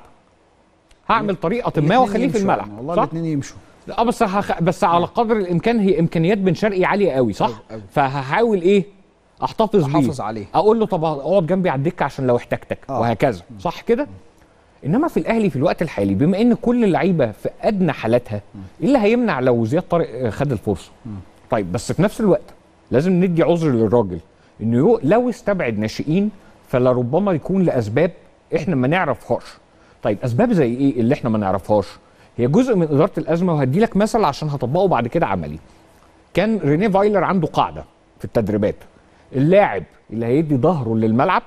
هعمل طريقه ما الاتنين واخليه في يمشوا الملعب يعني، والله صح الاثنين يمشوا اه بس هخ... بس على قدر الامكان هي امكانيات بن شرقي عاليه قوي صح أوي، أوي. فهحاول ايه احتفظ بيه احافظ عليه اقول له طب اقعد جنبي على الدكه عشان لو احتجتك آه. وهكذا صح كده انما في الاهلي في الوقت الحالي بما ان كل اللعيبه في ادنى حالاتها ايه اللي هيمنع لو زياد طارق آه، خد الفرصه طيب بس في نفس الوقت لازم ندي عذر للراجل انه يو- لو استبعد ناشئين فلربما يكون لاسباب احنا ما نعرفهاش طيب اسباب زي ايه اللي احنا ما نعرفهاش هي جزء من اداره الازمه وهدي لك مثل عشان هطبقه بعد كده عملي كان رينيه فايلر عنده قاعده في التدريبات اللاعب اللي هيدي ظهره للملعب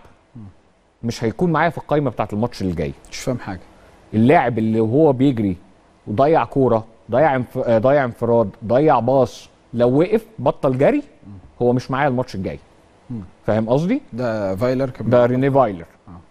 مش هيكون معايا في القائمه بتاعت الماتش اللي جاي مش فاهم حاجه اللاعب اللي وهو بيجري وضيع كوره ضيع انف... آه، ضيع انفراد ضيع باص لو وقف بطل جري هو مش معايا الماتش الجاي فاهم قصدي ده فايلر كان ده رينيه فايلر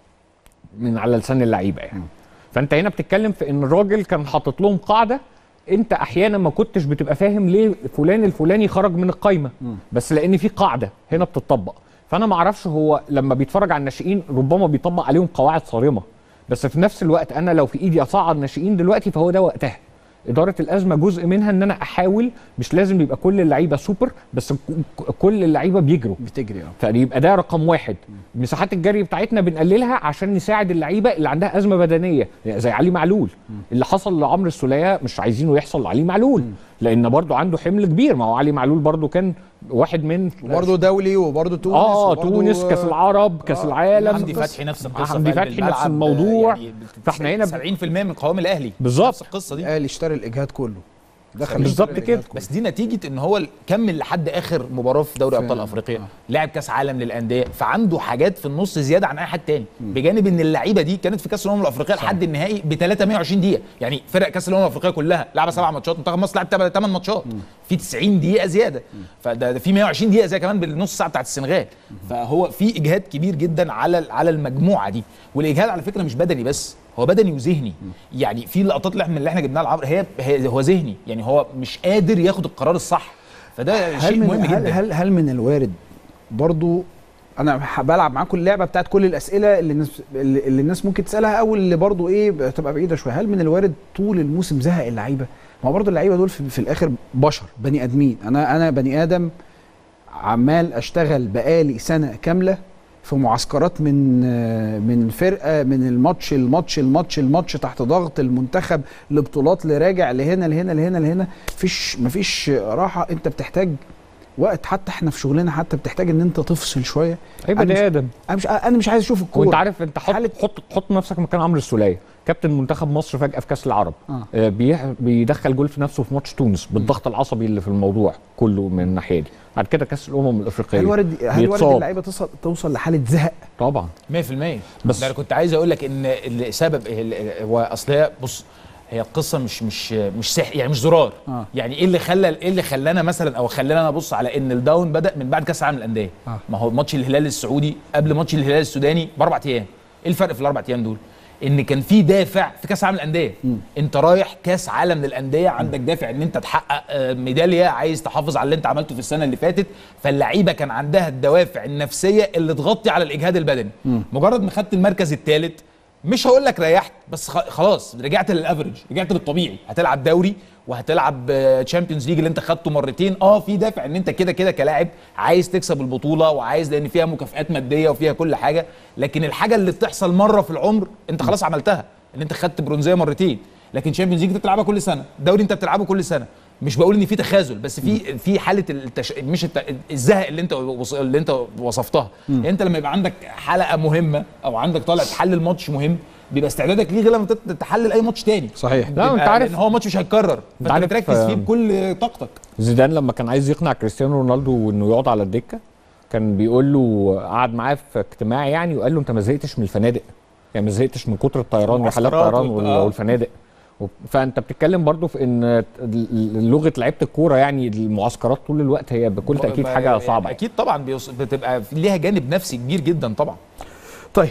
من على لسان اللعيبه يعني فانت هنا بتتكلم في ان الراجل كان حاطط لهم قاعده انت احيانا ما كنتش بتبقى فاهم ليه فلان الفلاني خرج من القايمه بس لان في قاعده هنا بتطبق فانا ما اعرفش هو لما بيتفرج على الناشئين ربما بيطبق عليهم قواعد صارمه بس في نفس الوقت انا لو في ايدي اصعد ناشئين دلوقتي فهو ده وقتها اداره الازمه جزء منها ان انا احاول مش لازم يبقى كل اللعيبه سوبر بس ك- كل اللعيبه بيجروا بتجري اه فيبقى ده رقم واحد مساحات الجري بتاعتنا بنقللها عشان نساعد اللعيبه اللي عندها ازمه بدنيه زي علي معلول اللي حصل لعمرو السوليه مش عايزينه يحصل لعلي معلول لان برضو عنده حمل كبير ما هو علي معلول برضو كان واحد من وبرضه دولي وبرضه تونس اه وبرضه- تونس كاس العرب كاس آه، العالم حمدي فتحي نفس القصه حمدي في قلب فتحي نفس الملعب، الموضوع. يعني فاحنا هنا ب- 70% من قوام الاهلي بالظبط. نفس القصه دي الاهلي اشترى الاجهاد كله دخل بالظبط الإجهاد كده. كله. بس دي نتيجه ان هو كمل لحد اخر مباراه في دوري فعلا. ابطال افريقيا آه. لاعب كاس عالم للانديه فعنده حاجات في النص زياده عن اي حد تاني بجانب ان اللعيبه دي كانت في كاس الامم الافريقيه لحد النهائي ب 320 دقيقه يعني فرق كاس الامم الافريقيه كلها لعبه سبع ماتشات منتخب مصر لعب 8 ماتشات في 90 دقيقه زياده فده ده في 120 دقيقه زي كمان بالنص ساعه بتاعت السنغال فهو في اجهاد كبير جدا على على المجموعه دي والاجهاد على فكره مش بدني بس هو بدني وذهني يعني في لقطات اللي احنا اللي احنا جبناها العبر هي, هي هو ذهني يعني هو مش قادر ياخد القرار الصح فده هل شيء من مهم هل, جدا هل هل من الوارد برضو انا ح- بلعب معاكم اللعبه بتاعت كل الاسئله اللي الناس اللي اللي الناس ممكن تسالها او اللي برضو ايه بتبقى بعيده شويه هل من الوارد طول الموسم زهق اللعيبه ما هو برضو اللعيبه دول في, في الاخر بشر بني ادمين انا انا بني ادم عمال اشتغل بقالي سنه كامله في معسكرات من آه، من فرقه من الماتش الماتش الماتش الماتش تحت ضغط المنتخب لبطولات لراجع لهنا لهنا لهنا لهنا مفيش مفيش راحه انت بتحتاج وقت حتى احنا في شغلنا حتى بتحتاج ان انت تفصل شويه اي أنا مش- بني ادم انا مش انا مش عايز اشوف الكوره وانت عارف انت حط حالة- حط حط نفسك مكان عمرو السوليه كابتن منتخب مصر فجاه في كاس العرب آه. آه. بيح- بيدخل جول في نفسه في ماتش تونس بالضغط العصبي اللي في الموضوع كله من الناحيه دي بعد كده كاس الامم الافريقيه هل وارد هل وارد بيتصاب. اللعيبه توصل توصل لحاله زهق طبعا 100% بس- بس ده انا كنت عايز اقول لك ان السبب ال- هو اصل هي بص هي القصه مش مش مش سحر يعني مش زرار آه. يعني ايه اللي خلى ايه اللي خلانا مثلا او خلانا انا ابص على ان الداون بدا من بعد كاس العالم للانديه آه. ما هو ماتش الهلال السعودي قبل ماتش الهلال السوداني باربع ايام ايه الفرق في الاربع ايام دول ان كان في دافع في كاس العالم للانديه انت رايح كاس عالم للانديه عندك دافع ان انت تحقق آه، ميداليه عايز تحافظ على اللي انت عملته في السنه اللي فاتت فاللعيبه كان عندها الدوافع النفسيه اللي تغطي على الاجهاد البدني مجرد ما خدت المركز الثالث مش هقول لك ريحت بس خ- خلاص رجعت للافرج رجعت للطبيعي هتلعب دوري وهتلعب تشامبيونز ليج اللي انت خدته مرتين اه في دافع ان انت كده كده كلاعب عايز تكسب البطوله وعايز لان فيها مكافئات ماديه وفيها كل حاجه لكن الحاجه اللي بتحصل مره في العمر انت خلاص عملتها ان انت خدت برونزيه مرتين لكن تشامبيونز ليج انت بتلعبها كل سنه دوري انت بتلعبه كل سنه مش بقول ان في تخاذل بس في في حاله التش... مش الت... الزهق اللي انت وص... اللي انت وصفتها يعني انت لما يبقى عندك حلقه مهمه او عندك طالع تحلل ماتش مهم بيبقى استعدادك ليه غير لما تت- تحلل اي ماتش تاني صحيح لا بيبقى- انت عارف لان هو ماتش مش هيتكرر فانت عارف، بتركز فيه آه، بكل طاقتك زيدان لما كان عايز يقنع كريستيانو رونالدو انه يقعد على الدكه كان بيقول له قعد معاه في اجتماع يعني وقال له انت ما زهقتش من الفنادق يعني ما زهقتش من كتر الطيران رحلات المعسكرات الطيران وال- وال- آه. والفنادق و- فانت بتتكلم برضو في ان لغه لعيبه الكوره يعني المعسكرات طول الوقت هي بكل تاكيد حاجه صعبه يعني. اكيد طبعا بيوص... بتبقى ليها جانب نفسي كبير جدا طبعا طيب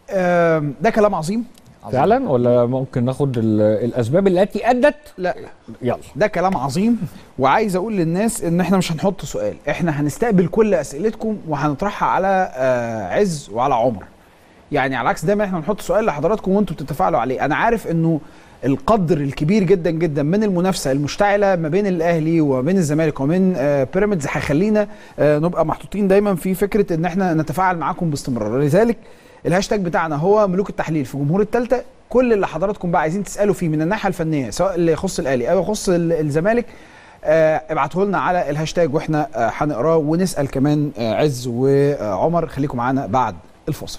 آم، ده كلام عظيم فعلا ولا ممكن ناخد ال- الاسباب التي ادت لا يلا ده كلام عظيم وعايز اقول للناس ان احنا مش هنحط سؤال احنا هنستقبل كل اسئلتكم وهنطرحها على آه، عز وعلى عمر يعني على عكس دايما احنا بنحط سؤال لحضراتكم وانتم بتتفاعلوا عليه انا عارف انه القدر الكبير جدا جدا من المنافسه المشتعله ما بين الاهلي وما بين الزمالك ومن آه، بيراميدز هيخلينا آه، نبقى محطوطين دايما في فكره ان احنا نتفاعل معاكم باستمرار لذلك الهاشتاج بتاعنا هو ملوك التحليل في جمهور الثالثه كل اللي حضراتكم بقى عايزين تسالوا فيه من الناحيه الفنيه سواء اللي يخص الاهلي او يخص ال- الزمالك آه، ابعتوا لنا على الهاشتاج واحنا آه، هنقراه ونسال كمان آه، عز وعمر خليكم معانا بعد الفاصل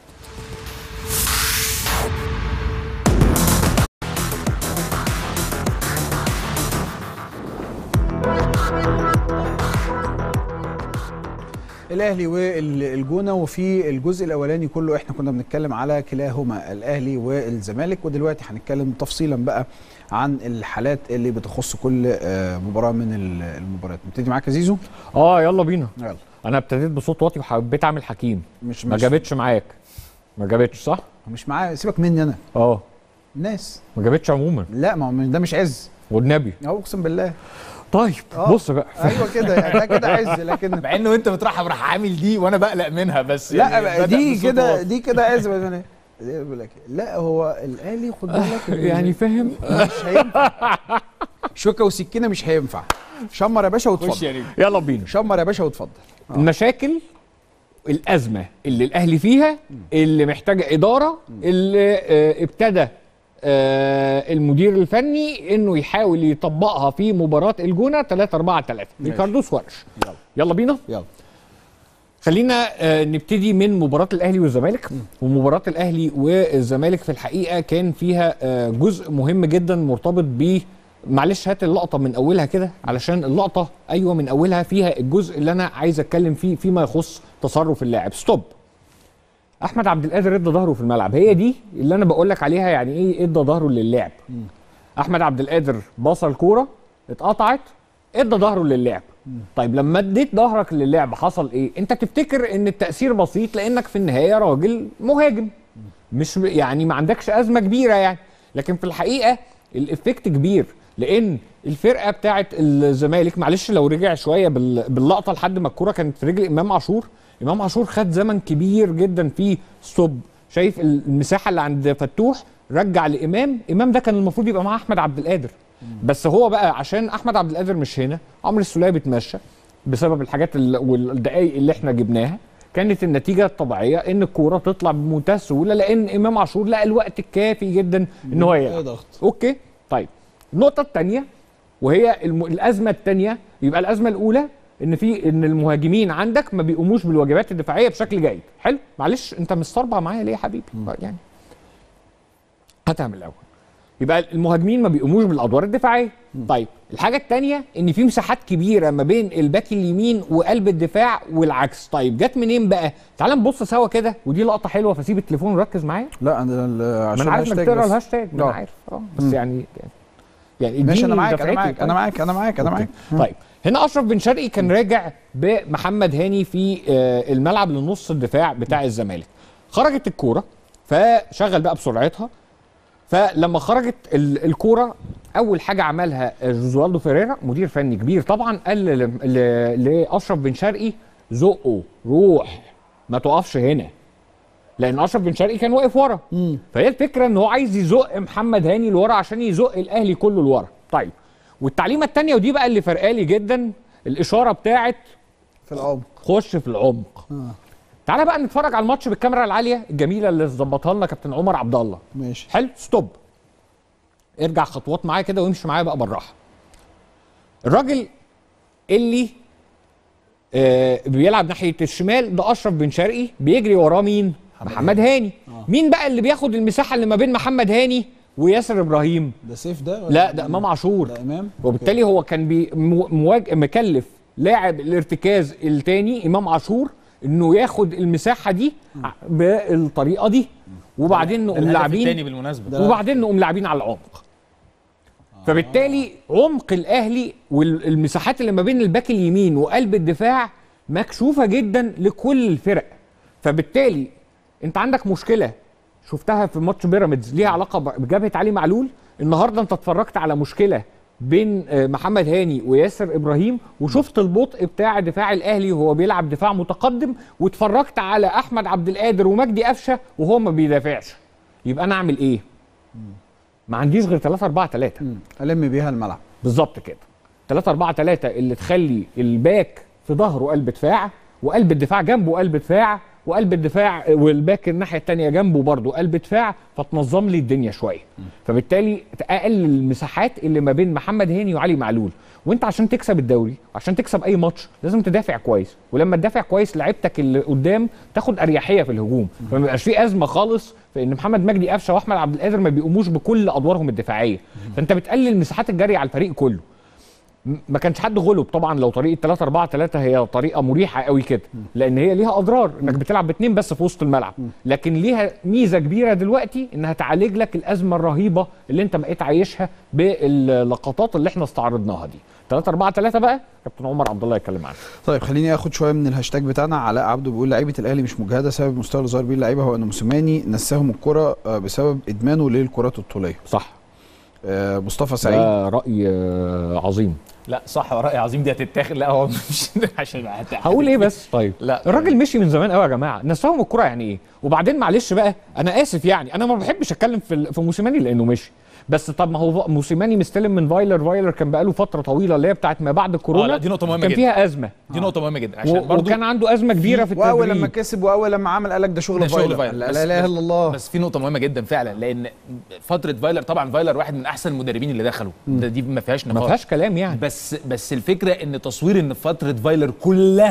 الاهلي والجونه وفي الجزء الاولاني كله احنا كنا بنتكلم على كلاهما الاهلي والزمالك ودلوقتي هنتكلم تفصيلا بقى عن الحالات اللي بتخص كل آه، مباراه من ال- المباريات نبتدي معاك يا زيزو اه يلا بينا يلا انا ابتديت بصوت واطي وحبيت اعمل حكيم مش ما مش جابتش معاك ما جابتش صح مش معايا سيبك مني انا اه الناس ما جابتش عموما لا ما هو ده مش عز والنبي اهو اقسم بالله طيب آه. بص بقى ايوه كده يعني ده كده عز لكن مع انه انت بترحب راح عامل دي وانا بقلق منها بس لا يعني بقى بدأ دي بصوت كده واطي. دي كده عز بقى أنا- زي بقول لك لا هو الاهلي خد بالك إن يعني فاهم مش هينفع شوكه وسكينه مش هينفع شمر يا باشا خش واتفضل يا نجم يلا بينا شمر يا باشا واتفضل المشاكل الازمه اللي الاهلي فيها اللي محتاجه اداره اللي آه، ابتدى آه، المدير الفني انه يحاول يطبقها في مباراه الجونه 3 4 3 ماشي. ريكاردو سوارش يلا يلا بينا يلا خلينا آه، نبتدي من مباراة الأهلي والزمالك ومباراة الأهلي والزمالك في الحقيقة كان فيها آه، جزء مهم جدا مرتبط ب معلش هات اللقطه من اولها كده علشان اللقطه ايوه من اولها فيها الجزء اللي انا عايز اتكلم فيه فيما يخص تصرف اللاعب ستوب احمد عبد القادر ادى ظهره في الملعب هي دي اللي انا بقول لك عليها يعني ايه ادى ظهره للعب احمد عبد القادر باص الكوره اتقطعت ادى ظهره للعب طيب لما اديت ظهرك للعب حصل ايه انت تفتكر ان التاثير بسيط لانك في النهايه راجل مهاجم مش يعني ما عندكش ازمه كبيره يعني لكن في الحقيقه الافكت كبير لان الفرقه بتاعه الزمالك معلش لو رجع شويه بال- باللقطه لحد ما الكوره كانت في رجل امام عاشور امام عاشور خد زمن كبير جدا في ستوب شايف المساحه اللي عند فتوح رجع لامام امام ده كان المفروض يبقى معاه احمد عبد القادر بس هو بقى عشان احمد عبد القادر مش هنا عمرو السوليه بيتمشى بسبب الحاجات ال- والدقايق اللي احنا جبناها كانت النتيجه الطبيعيه ان الكوره تطلع بمنتهى السهوله لان امام عاشور لقى الوقت الكافي جدا ان هو اي يلعب ضغط اوكي طيب النقطه الثانيه وهي الم... الازمه الثانيه يبقى الازمه الاولى ان في ان المهاجمين عندك ما بيقوموش بالواجبات الدفاعيه بشكل جيد حلو معلش انت مستربع معايا ليه يا حبيبي يعني هاتها من الاول يبقى المهاجمين ما بيقوموش بالادوار الدفاعيه طيب الحاجه الثانيه ان في مساحات كبيره ما بين الباك اليمين وقلب الدفاع والعكس طيب جت منين بقى تعال نبص سوا كده ودي لقطه حلوه فسيب التليفون وركز معايا لا انا ال- ما عشان انا عارف انك الهاشتاج بتقرا بس. الهاشتاج ما انا آه. عارف اه بس يعني يعني ماشي انا اديني معاك انا دفعتي معاك طيب. انا معاك انا معاك انا معاك طيب هنا اشرف بن شرقي كان راجع بمحمد هاني في آه، الملعب لنص الدفاع بتاع الزمالك خرجت الكوره فشغل بقى بسرعتها فلما خرجت ال- الكوره اول حاجه عملها آه، جوزوالدو فيريرا مدير فني كبير طبعا قال ل- ل- لاشرف بن شرقي زقه روح ما تقفش هنا لان اشرف بن شرقي كان واقف ورا فهي الفكره ان هو عايز يزق محمد هاني لورا عشان يزق الاهلي كله لورا طيب والتعليمه الثانيه ودي بقى اللي فرقالي جدا الاشاره بتاعت في العمق خش في العمق آه. تعالى بقى نتفرج على الماتش بالكاميرا العاليه الجميله اللي ظبطها لنا كابتن عمر عبد الله ماشي حلو ستوب ارجع خطوات معايا كده وامشي معايا بقى بالراحه الراجل اللي آه بيلعب ناحيه الشمال ده اشرف بن شرقي بيجري وراه مين محمد هاني مين بقى اللي بياخد المساحه اللي ما بين محمد هاني وياسر ابراهيم ده سيف ده ولا لا ده امام عاشور ده امام وبالتالي هو كان بي مو- مواج... مكلف لاعب الارتكاز الثاني امام عاشور انه ياخد المساحه دي ع- بالطريقه دي وبعدين نقوم الهدف الثاني لاعبين بالمناسبه ده- وبعدين نقوم لاعبين على العمق فبالتالي عمق الاهلي والمساحات اللي ما بين الباك اليمين وقلب الدفاع مكشوفه جدا لكل الفرق فبالتالي انت عندك مشكله شفتها في ماتش بيراميدز ليها علاقه بجبهه علي معلول النهارده انت اتفرجت على مشكله بين آه، محمد هاني وياسر ابراهيم وشفت البطء بتاع دفاع الاهلي وهو بيلعب دفاع متقدم واتفرجت على احمد عبد القادر ومجدي قفشه وهو ما بيدافعش يبقى انا اعمل ايه ما عنديش غير 3 4 3 مم. الم بيها الملعب بالظبط كده 3 4 3 اللي تخلي الباك في ظهره قلب دفاع وقلب الدفاع جنبه قلب دفاع وقلب الدفاع والباك الناحيه الثانيه جنبه برضه قلب دفاع فتنظم لي الدنيا شويه فبالتالي تقلل المساحات اللي ما بين محمد هاني وعلي معلول وانت عشان تكسب الدوري عشان تكسب اي ماتش لازم تدافع كويس ولما تدافع كويس لعيبتك اللي قدام تاخد اريحيه في الهجوم فما بيبقاش في ازمه خالص في ان محمد مجدي قفشه واحمد عبد القادر ما بيقوموش بكل ادوارهم الدفاعيه فانت بتقلل مساحات الجري على الفريق كله م- ما كانش حد غلب طبعا لو طريقه 3 4 3 هي طريقه مريحه قوي كده لان هي ليها اضرار انك بتلعب باثنين بس في وسط الملعب لكن ليها ميزه كبيره دلوقتي انها تعالج لك الازمه الرهيبه اللي انت بقيت عايشها باللقطات اللي احنا استعرضناها دي 3 4 3 بقى كابتن عمر عبد الله يتكلم عنها طيب خليني اخد شويه من الهاشتاج بتاعنا علاء عبده بيقول لعيبه الاهلي مش مجهده سبب المستوى اللي ظهر بيه اللعيبه هو ان موسيماني نساهم الكره آه، بسبب ادمانه للكرات الطوليه صح آه، مصطفى سعيد ده راي آه، عظيم لا صح راي عظيم دي هتتاخد لا هو مش عشان هت- هقول ايه بس طيب لا الراجل مشي من زمان قوي يا جماعه نساهم الكره يعني ايه وبعدين معلش بقى انا اسف يعني انا ما بحبش اتكلم في ال- في موسيماني لانه مشي بس طب ما هو موسيماني مستلم من فايلر فايلر كان بقاله فتره طويله اللي هي بتاعت ما بعد اه كورونا لا دي نقطه مهمه كان جدا فيها ازمه دي نقطه مهمه جدا عشان و- برضو وكان عنده ازمه كبيره في التدريب واول لما كسب واول لما عمل قال لك ده شغل ده شغل فايلر فايلر. لا بس- اله الا بس- الله بس في نقطه مهمه جدا فعلا لان فتره فايلر طبعا فايلر واحد من احسن المدربين اللي دخلوا ده دي ما فيهاش ما نقاش فيهاش كلام يعني بس بس الفكره ان تصوير ان فتره فايلر كلها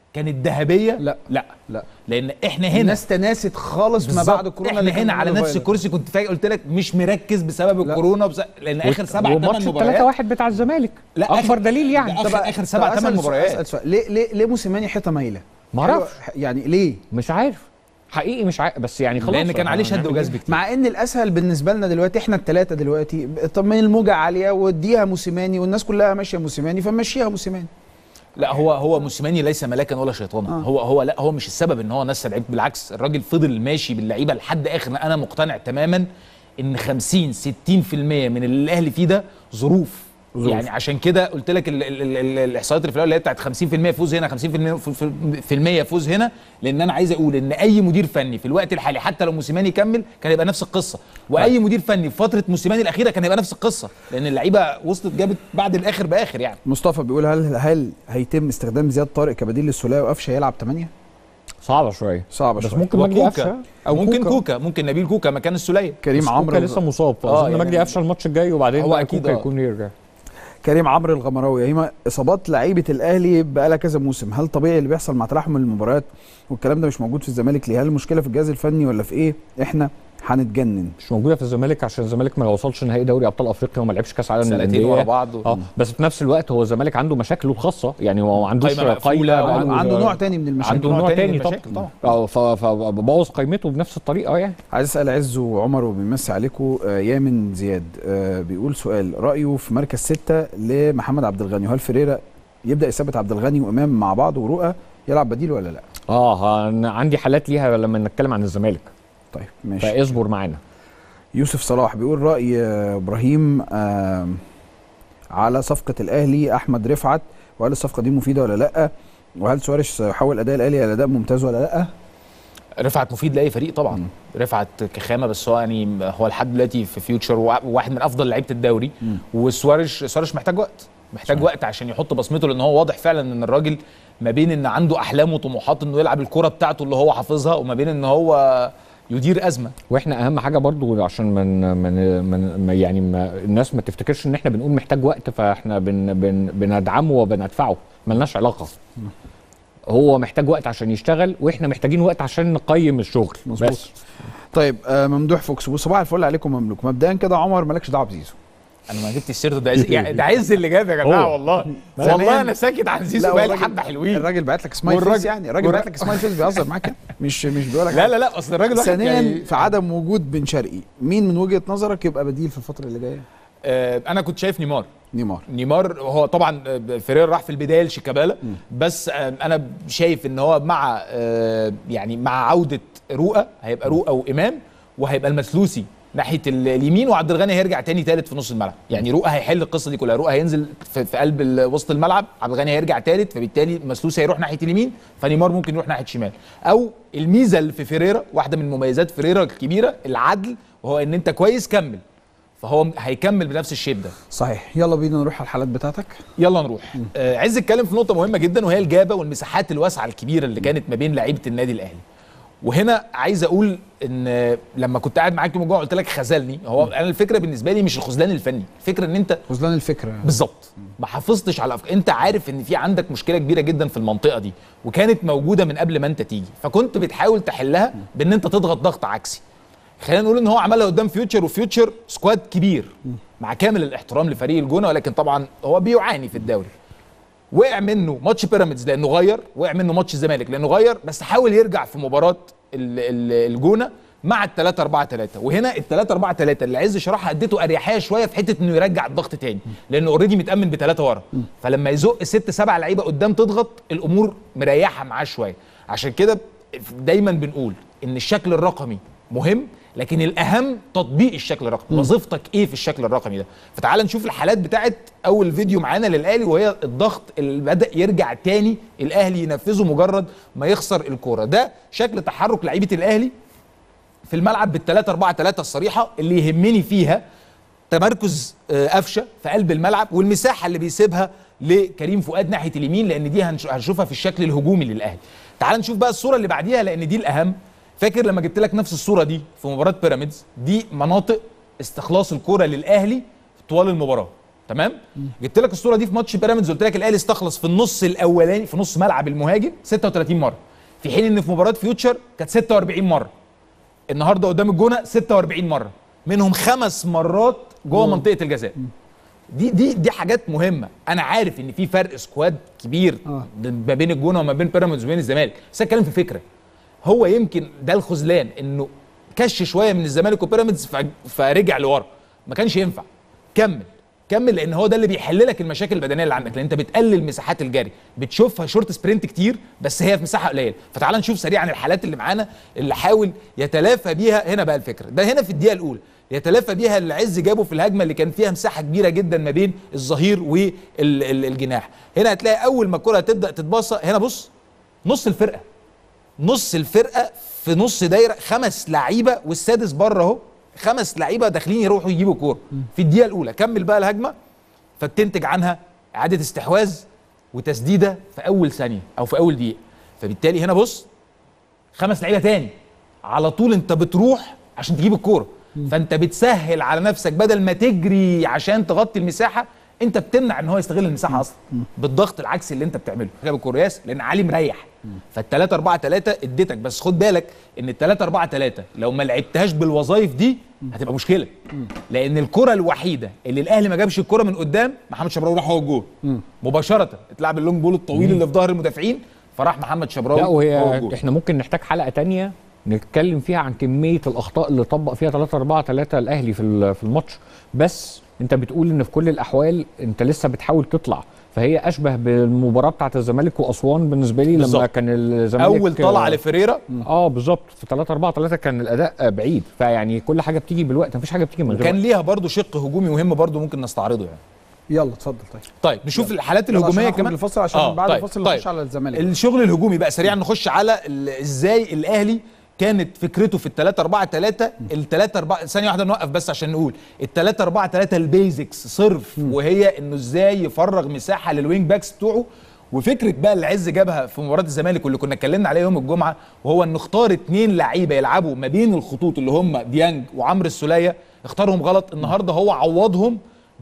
كانت ذهبيه لا. لا لا لان احنا هنا الناس تناست خالص ما بالظبط. بعد كورونا احنا اللي كان هنا على عامله نفس فايروس. الكرسي كنت فاكر قلت لك مش مركز بسبب لا. الكورونا وبس... لان اخر سبع ثمان وماتش مباريات 3 1 بتاع الزمالك لا، اكبر آخر- دليل يعني ده طب آخر- آخر سبع طب تمن أسأل سؤال- مباريات. أسأل سؤال. ليه ليه ليه موسيماني حيطه مايله؟ معرفش. حلو- يعني ليه؟ مش عارف حقيقي مش عارف بس يعني خلاص لان كان عليه شد هنعمل إيه؟ وجذب كتير مع ان الاسهل بالنسبه لنا دلوقتي احنا الثلاثه دلوقتي طب ما الموجه عاليه واديها موسيماني والناس كلها ماشيه موسيماني فمشيها موسيماني لا هو هو موسيماني ليس ملاكا ولا شيطانا آه. آه. هو هو لا هو مش السبب ان هو نسى لعيبه بالعكس الراجل فضل ماشي باللعيبه لحد اخر انا مقتنع تماما ان 50 60% من اللي الاهلي فيه ده ظروف ظروف. يعني عشان كده قلت لك ال- ال- ال- الاحصائيات اللي في الاول اللي هي بتاعت 50% فوز هنا 50% ف- ف- في المية فوز هنا لان انا عايز اقول ان اي مدير فني في الوقت الحالي حتى لو موسيماني يكمل كان يبقى نفس القصه واي مدير فني في فتره موسيماني الاخيره كان يبقى نفس القصه لان اللعيبه وصلت جابت بعد الاخر باخر يعني مصطفى بيقول هل هل هيتم استخدام زياد طارق كبديل للسوليه وقفشه يلعب 8 صعبه شويه صعبه بس شويه ممكن مجدي وكوكا. قفشه او ممكن كوكا. كوكا ممكن نبيل كوكا مكان السوليه كريم بس عمرو كوكا لسه مصاب آه، فاظن يعني- مجدي قفشه الماتش الجاي وبعدين هو بقى أكيد كوكا آه. يكون يرجع كريم عمرو الغمراوي هيما اصابات لعيبه الاهلي بقى لها كذا موسم هل طبيعي اللي بيحصل مع تلاحم المباريات والكلام ده مش موجود في الزمالك ليه هل المشكله في الجهاز الفني ولا في ايه احنا هنتجنن مش موجوده في الزمالك عشان الزمالك ما وصلش نهائي دوري ابطال افريقيا وما لعبش كاس عالم سنتين للانديه ورا بعض و- اه بس في نفس الوقت هو الزمالك عنده مشاكله الخاصه يعني هو ما عندوش قايمة مقفولة قايمه وعنده- عنده نوع تاني من المشاكل عنده نوع نوع تاني تاني من طبعا المشاكل طبعا. اه ف- فبوظ قيمته بنفس الطريقه يعني عايز اسال عز وعمر وبيمسي عليكم آه، يامن زياد آه، بيقول سؤال رايه في مركز ستة لمحمد عبد الغني وهل فيريرا يبدا يثبت عبد الغني وامام مع بعض ورؤى يلعب بديل ولا لا اه أنا عندي حالات ليها لما نتكلم عن الزمالك طيب ماشي فاصبر معانا يوسف صلاح بيقول راي آه، ابراهيم آه، على صفقه الاهلي احمد رفعت وهل الصفقه دي مفيده ولا لا وهل سواريش حول اداء الاهلي الى اداء ممتاز ولا لا رفعت مفيد لاي فريق طبعا رفعت كخامه بس هو يعني هو لحد دلوقتي في فيوتشر وا- واحد من افضل لعيبه الدوري وسواريش سواريش محتاج وقت محتاج صحيح. وقت عشان يحط بصمته لان هو واضح فعلا ان الراجل ما بين ان عنده احلام وطموحات انه يلعب الكره بتاعته اللي هو حافظها وما بين ان هو يدير ازمه واحنا اهم حاجه برضو عشان من من من ما- يعني ما الناس ما تفتكرش ان احنا بنقول محتاج وقت فاحنا بن بن بندعمه وبندفعه ملناش علاقه هو محتاج وقت عشان يشتغل واحنا محتاجين وقت عشان نقيم الشغل مظبوط. بس طيب آه، ممدوح فوكس وصباح الفل عليكم مملوك مبدئيا كده عمر مالكش دعوه بزيزو انا ما جبت السيرة ده عز يعني ده عز اللي جاب يا جماعه هو. والله ثانياً- والله انا ساكت عن زيزو لا، بقى لي والراجل- حبه حلوين الراجل بعت لك سمايل والراجل- فيس يعني الراجل والراجل- بعت لك سمايل فيس بيهزر معاك مش مش بيقول لك لا لا لا اصل الراجل واحد ثانيا يعني- في عدم وجود بن شرقي مين من وجهه نظرك يبقى بديل في الفتره اللي جايه آه انا كنت شايف نيمار نيمار نيمار هو طبعا آه، فيريرا راح في البدايه لشيكابالا بس آه، انا شايف ان هو مع آه، يعني مع عوده رؤى هيبقى رؤى وامام وهيبقى المسلوسي ناحيه ال- اليمين وعبد الغني هيرجع تاني تالت في نص الملعب يعني رؤى هيحل القصه دي كلها رؤى هينزل في, في قلب ال- وسط الملعب عبد الغني هيرجع تالت فبالتالي مسلوسي هيروح ناحيه اليمين فنيمار ممكن يروح ناحيه شمال او الميزه اللي في فيريرا واحده من مميزات فيريرا الكبيره العدل وهو ان انت كويس كمل فهو هيكمل بنفس الشيب ده صحيح يلا بينا نروح على الحالات بتاعتك يلا نروح آه عايز اتكلم في نقطه مهمه جدا وهي الجابه والمساحات الواسعه الكبيره اللي كانت ما بين لعيبه النادي الاهلي وهنا عايز اقول ان آه، لما كنت قاعد معاك يوم الجمعه قلت لك خذلني هو انا الفكره بالنسبه لي مش الخذلان الفني الفكره ان انت خذلان الفكره بالظبط ما حافظتش على أفكار. انت عارف ان في عندك مشكله كبيره جدا في المنطقه دي وكانت موجوده من قبل ما انت تيجي فكنت بتحاول تحلها بان انت تضغط ضغط عكسي خلينا نقول ان هو عملها قدام فيوتشر وفيوتشر سكواد كبير مع كامل الاحترام لفريق الجونه ولكن طبعا هو بيعاني في الدوري وقع منه ماتش بيراميدز لانه غير وقع منه ماتش الزمالك لانه غير بس حاول يرجع في مباراه ال- ال- الجونه مع ال 3 4 3 وهنا ال 3 4 3 اللي عز شرحها اديته اريحيه شويه في حته انه يرجع الضغط تاني لانه اوريدي متامن بثلاثه ورا فلما يزق ست سبع لعيبه قدام تضغط الامور مريحه معاه شويه عشان كده دايما بنقول ان الشكل الرقمي مهم لكن الاهم تطبيق الشكل الرقمي وظيفتك ايه في الشكل الرقمي ده فتعال نشوف الحالات بتاعت اول فيديو معانا للاهلي وهي الضغط اللي بدا يرجع تاني الاهلي ينفذه مجرد ما يخسر الكوره ده شكل تحرك لعيبه الاهلي في الملعب بالثلاثة أربعة ثلاثة الصريحة اللي يهمني فيها تمركز آه، قفشه في قلب الملعب والمساحه اللي بيسيبها لكريم فؤاد ناحيه اليمين لان دي هنش- هنشوفها في الشكل الهجومي للاهلي. تعال نشوف بقى الصوره اللي بعديها لان دي الاهم. فاكر لما جبت لك نفس الصوره دي في مباراه بيراميدز دي مناطق استخلاص الكره للاهلي طوال المباراه. تمام جبت لك الصوره دي في ماتش بيراميدز قلت لك الاهلي استخلص في النص الاولاني في نص ملعب المهاجم 36 مره في حين ان في مباراه فيوتشر كانت 46 مره النهارده قدام الجونه 46 مره منهم خمس مرات جوه منطقه الجزاء دي دي دي حاجات مهمه انا عارف ان في فرق سكواد كبير آه. ما بين الجونه وما بين بيراميدز وبين الزمالك بس انا بتكلم في فكره هو يمكن ده الخذلان انه كش شويه من الزمالك وبيراميدز ف- فرجع لورا ما كانش ينفع كمل كمل لان هو ده اللي بيحل لك المشاكل البدنيه اللي عندك لان انت بتقلل مساحات الجري بتشوفها شورت سبرنت كتير بس هي في مساحه قليله فتعال نشوف سريعا الحالات اللي معانا اللي حاول يتلافى بيها هنا بقى الفكره ده هنا في الدقيقه الاولى يتلافى بيها اللي عز جابه في الهجمه اللي كان فيها مساحه كبيره جدا ما بين الظهير والجناح هنا هتلاقي اول ما الكره هتبدا تتباصى هنا بص نص الفرقه نص الفرقه في نص دايره خمس لعيبه والسادس بره اهو خمس لعيبه داخلين يروحوا يجيبوا الكوره في الدقيقه الاولى كمل بقى الهجمه فبتنتج عنها اعاده استحواذ وتسديده في اول ثانيه او في اول دقيقه فبالتالي هنا بص خمس لعيبه تاني على طول انت بتروح عشان تجيب الكوره فانت بتسهل على نفسك بدل ما تجري عشان تغطي المساحه انت بتمنع ان هو يستغل المساحه اصلا بالضغط العكسي اللي انت بتعمله جاب الكوره ياس لان علي مريح فال3 4 3 اديتك بس خد بالك ان ال3 4 3 لو ما لعبتهاش بالوظائف دي هتبقى مشكله لان الكره الوحيده اللي الاهلي ما جابش الكره من قدام محمد شبراوي راح هو الجول مباشره اتلعب اللونج بول الطويل اللي في ظهر المدافعين فراح محمد شبراوي لا هو وهي الجول. احنا ممكن نحتاج حلقه تانية نتكلم فيها عن كميه الاخطاء اللي طبق فيها 3 4 3 الاهلي في ال- في الماتش بس انت بتقول ان في كل الاحوال انت لسه بتحاول تطلع فهي اشبه بالمباراه بتاعت الزمالك واسوان بالنسبه لي لما بالظبط. كان الزمالك اول طلعه لفريرا اه بالظبط في 3 4 3 كان الاداء آه، بعيد فيعني كل حاجه بتيجي بالوقت مفيش حاجه بتيجي من غير وكان وقت. ليها برضو شق هجومي مهم برضو ممكن نستعرضه يعني يلا اتفضل طيب طيب نشوف الحالات يلا عشان الهجوميه ناخد كمان الفاصل عشان آه، بعد طيب، الفاصل طيب. نخش على الزمالك الشغل الهجومي بقى سريعا نخش على ال- ازاي الاهلي كانت فكرته في ال 3 4 3 ال 3 4 ثانيه واحده نوقف بس عشان نقول ال 3 4 3 البيزكس صرف وهي انه ازاي يفرغ مساحه للوينج باكس بتوعه وفكره بقى اللي عز جابها في مباراه الزمالك واللي كنا اتكلمنا عليها يوم الجمعه وهو انه اختار اتنين لعيبه يلعبوا ما بين الخطوط اللي هم ديانج وعمرو السوليه اختارهم غلط النهارده هو عوضهم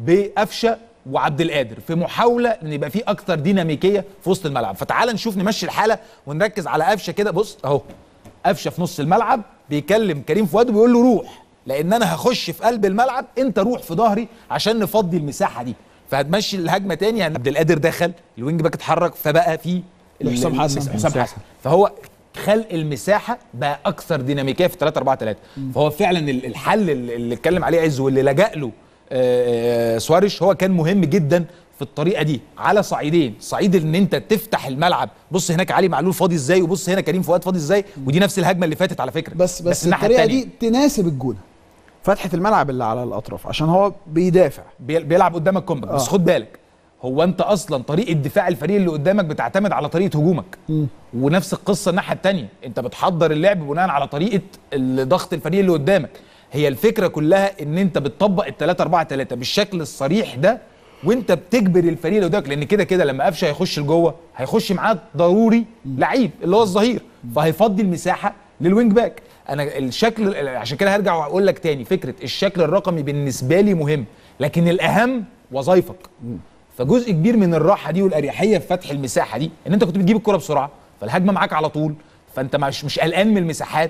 بقفشه وعبد القادر في محاوله ان يبقى في اكتر ديناميكيه في وسط الملعب فتعال نشوف نمشي الحاله ونركز على قفشه كده بص اهو قفشه في نص الملعب بيكلم كريم فؤاد وبيقول له روح لان انا هخش في قلب الملعب انت روح في ظهري عشان نفضي المساحه دي فهتمشي الهجمه تاني يعني عبد القادر دخل الوينج باك اتحرك فبقى في ال- حسام ال- حسن. حسام حسن فهو خلق المساحه بقى اكثر ديناميكيه في 3 4 3 فهو فعلا ال- الحل اللي اللي اتكلم عليه عز واللي لجأ له آه، آه، سواريش هو كان مهم جدا في الطريقه دي على صعيدين صعيد ان انت تفتح الملعب بص هناك علي معلول فاضي ازاي وبص هنا كريم فؤاد فاضي ازاي ودي نفس الهجمه اللي فاتت على فكره بس بس, الناحية الطريقه التانية دي تناسب الجونه فتحه الملعب اللي على الاطراف عشان هو بيدافع بي- بيلعب قدامك كومباكت بس آه. خد بالك هو انت اصلا طريقه دفاع الفريق اللي قدامك بتعتمد على طريقه هجومك ونفس القصه الناحيه الثانيه انت بتحضر اللعب بناء على طريقه ال- ضغط الفريق اللي قدامك هي الفكره كلها ان انت بتطبق ال 3 4 3 بالشكل الصريح ده وانت بتجبر الفريق اللي قدامك لان كده كده لما قفشه هيخش لجوه هيخش معاه ضروري لعيب اللي هو الظهير فهيفضي المساحه للوينج باك انا الشكل عشان كده هرجع واقول لك تاني فكره الشكل الرقمي بالنسبه لي مهم لكن الاهم وظايفك فجزء كبير من الراحه دي والاريحيه في فتح المساحه دي ان انت كنت بتجيب الكره بسرعه فالهجمه معاك على طول فانت مش مش قلقان من المساحات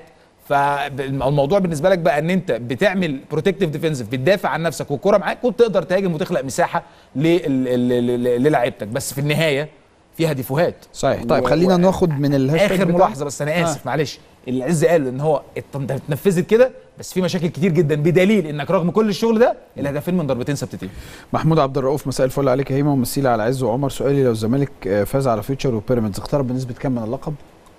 فالموضوع بالنسبه لك بقى ان انت بتعمل بروتكتيف ديفنسيف بتدافع عن نفسك والكره معاك وبتقدر تهاجم وتخلق مساحه لل- لل- لل- للاعيبتك بس في النهايه فيها ديفوهات صحيح طيب و- خلينا و- ناخد من الهاشتاج اخر بتاع- ملاحظه بس انا اسف آه. معلش العز قال ان هو ات- انت اتنفذت كده بس في مشاكل كتير جدا بدليل انك رغم كل الشغل ده الهدفين من ضربتين ثابتتين محمود عبد الرؤوف مساء الفل عليك يا هيما ومسيلة على عز وعمر سؤالي لو الزمالك آه، فاز على فيوتشر وبيراميدز اقترب بنسبه كام من اللقب؟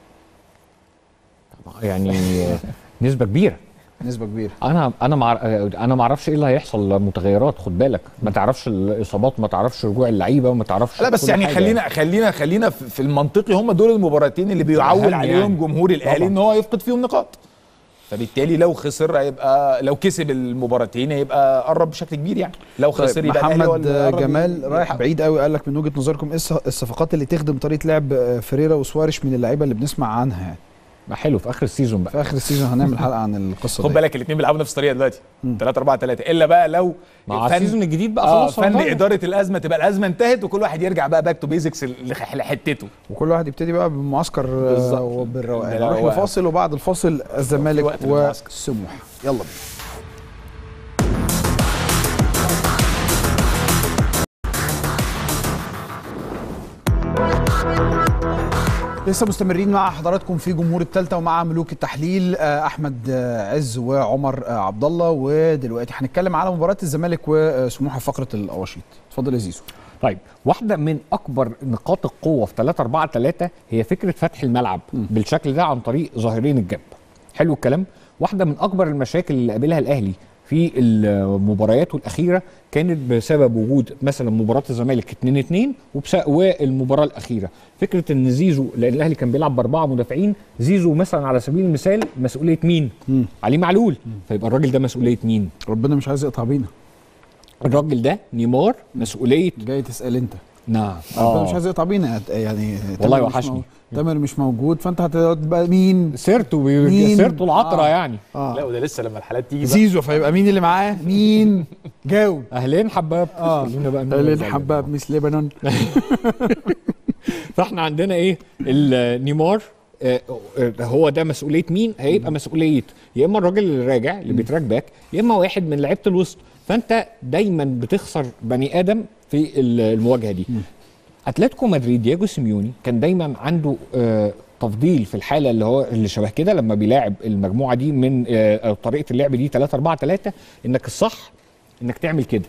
يعني نسبه كبيره نسبه كبيره انا انا مع انا ما اعرفش ايه اللي هيحصل متغيرات خد بالك ما تعرفش الاصابات ما تعرفش رجوع اللعيبه وما تعرفش لا بس كل يعني حاجة خلينا خلينا خلينا في في المنطقي هم دول المباراتين اللي بيعول أهم عليهم يعني. جمهور الاهلي طبعاً. ان هو يفقد فيهم نقاط فبالتالي لو خسر هيبقى لو كسب المباراتين هيبقى قرب بشكل كبير يعني لو خسر طيب يبقى الأهلي هو محمد اللي قرب جمال يحقق. رايح بعيد قوي قال لك من وجهه نظركم ايه الص- الصفقات اللي تخدم طريقه لعب آه، فريرا وسوارش من اللعيبه اللي بنسمع عنها يعني ما حلو في اخر السيزون بقى في اخر السيزون هنعمل حلقه عن القصه خد دي. بالك الاثنين بيلعبوا نفس الطريقه دلوقتي 3 4 3 الا بقى لو مع فن- السيزون الجديد بقى اه خلاص فن هنغير. اداره الازمه تبقى الازمه انتهت وكل واحد يرجع بقى باك تو بيزكس لحتته وكل واحد يبتدي بقى بالمعسكر آه، بالظبط. وبالروقان بالروقان. نروح لفاصل وبعد الفاصل الزمالك وقت للمعسكر. والسموح يلا بينا لسه مستمرين مع حضراتكم في جمهور التالتة ومع ملوك التحليل آه، احمد آه، عز وعمر آه، عبد الله ودلوقتي هنتكلم على مباراه الزمالك وسموحه فقره الاواشيط اتفضل يا زيزو طيب واحده من اكبر نقاط القوه في 3 4 3 هي فكره فتح الملعب بالشكل ده عن طريق ظاهرين الجنب حلو الكلام واحده من اكبر المشاكل اللي قابلها الاهلي في المباريات الاخيره كانت بسبب وجود مثلا مباراه الزمالك 2 2 وبس والمباراه الاخيره فكره ان زيزو لان الاهلي كان بيلعب باربعه مدافعين زيزو مثلا على سبيل المثال مسؤوليه مين علي معلول فيبقى الراجل ده مسؤوليه مين ربنا مش عايز يقطع بينا الراجل ده نيمار مسؤوليه جاي تسال انت نعم ربنا مش عايز يقطع بينا يعني والله تامر مش وحشني. مو- تامر مش موجود فانت هتقعد بقى مين سيرته مين؟ بي... سيرته العطره آه. يعني اه لا وده لسه لما الحالات تيجي بقى زيزو فيبقى مين اللي معاه مين جاوب اهلين حباب اه خلينا بقى نقول قليل زي ما حباب مس لبنان فاحنا عندنا ايه النيمار آه، آه، هو ده مسؤوليه مين هيبقى مسؤوليه يا اما الراجل اللي راجع اللي بيتراك باك يا اما واحد من لعيبه الوسط فانت دايما بتخسر بني ادم في ال- المواجهه دي اتلتيكو مدريد دياجو سيميوني كان دايما عنده آه، تفضيل في الحاله اللي هو اللي شبه كده لما بيلاعب المجموعه دي من آه، أو طريقه اللعب دي 3 4 3 انك الصح انك تعمل كده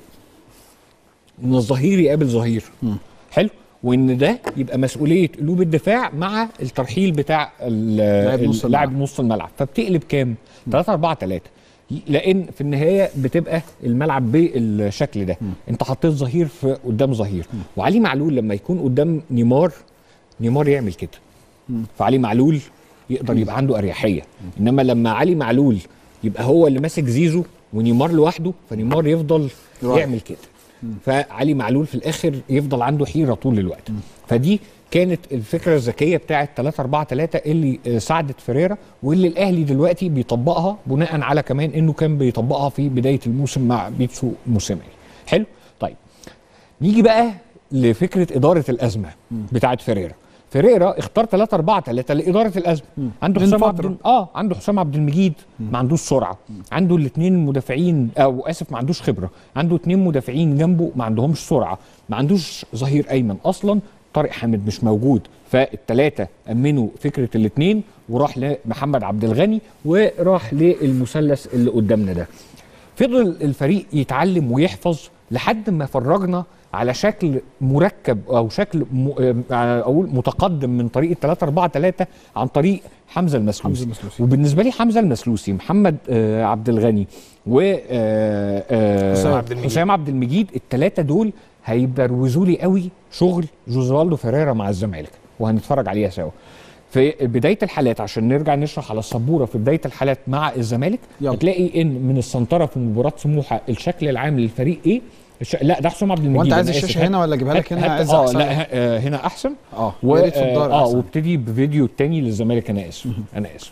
ان الظهير يقابل ظهير حلو وان ده يبقى مسؤوليه قلوب الدفاع مع الترحيل بتاع ال- لاعب نص اللاعب الملعب. نص الملعب فبتقلب كام 3 4 3 لان في النهايه بتبقى الملعب بالشكل ده انت حطيت ظهير في قدام ظهير وعلي معلول لما يكون قدام نيمار نيمار يعمل كده فعلي معلول يقدر يبقى عنده اريحيه انما لما علي معلول يبقى هو اللي ماسك زيزو ونيمار لوحده فنيمار يفضل رايح. يعمل كده فعلي معلول في الاخر يفضل عنده حيره طول الوقت فدي كانت الفكره الذكيه بتاعه 3 4 3 اللي آه، ساعدت فيريرا واللي الاهلي دلوقتي بيطبقها بناء على كمان انه كان بيطبقها في بدايه الموسم مع بيتسو موسيماني حلو طيب نيجي بقى لفكره اداره الازمه بتاعه فيريرا فيريرا اختار 3 4 3 لاداره الازمه عنده من حسام فترة. عبد اه عنده حسام عبد المجيد ما عندوش سرعه عنده الاثنين مدافعين او اسف ما عندوش خبره عنده اثنين مدافعين جنبه ما عندهمش سرعه ما عندوش ظهير ايمن اصلا طارق حامد مش موجود فالثلاثه امنوا فكره الاثنين وراح لمحمد عبد الغني وراح للمثلث اللي قدامنا ده فضل الفريق يتعلم ويحفظ لحد ما فرجنا على شكل مركب او شكل م... آه، اقول متقدم من طريقه 3 4 3 عن طريق حمزه المسلوسي, حمزة المسلوسي. وبالنسبه لي حمزه المسلوسي محمد آه عبد الغني و آه آه حسام عبد المجيد. حسام عبد المجيد الثلاثه دول هيبروزوا لي قوي شغل جوزوالدو فيريرا مع الزمالك وهنتفرج عليها سوا في بدايه الحالات عشان نرجع نشرح على السبوره في بدايه الحالات مع الزمالك يلا. هتلاقي ان من السنتره في مباراه سموحه الشكل العام للفريق ايه الش... لا ده حسام عبد المجيد وانت عايز أنا آسف. الشاشه هنا ولا اجيبها لك هات- هنا هات- عايز اه أحسن؟ لا ه- آه، هنا احسن اه و... يا ريت في الدار اه أحسن. وابتدي بفيديو تاني للزمالك انا اسف انا اسف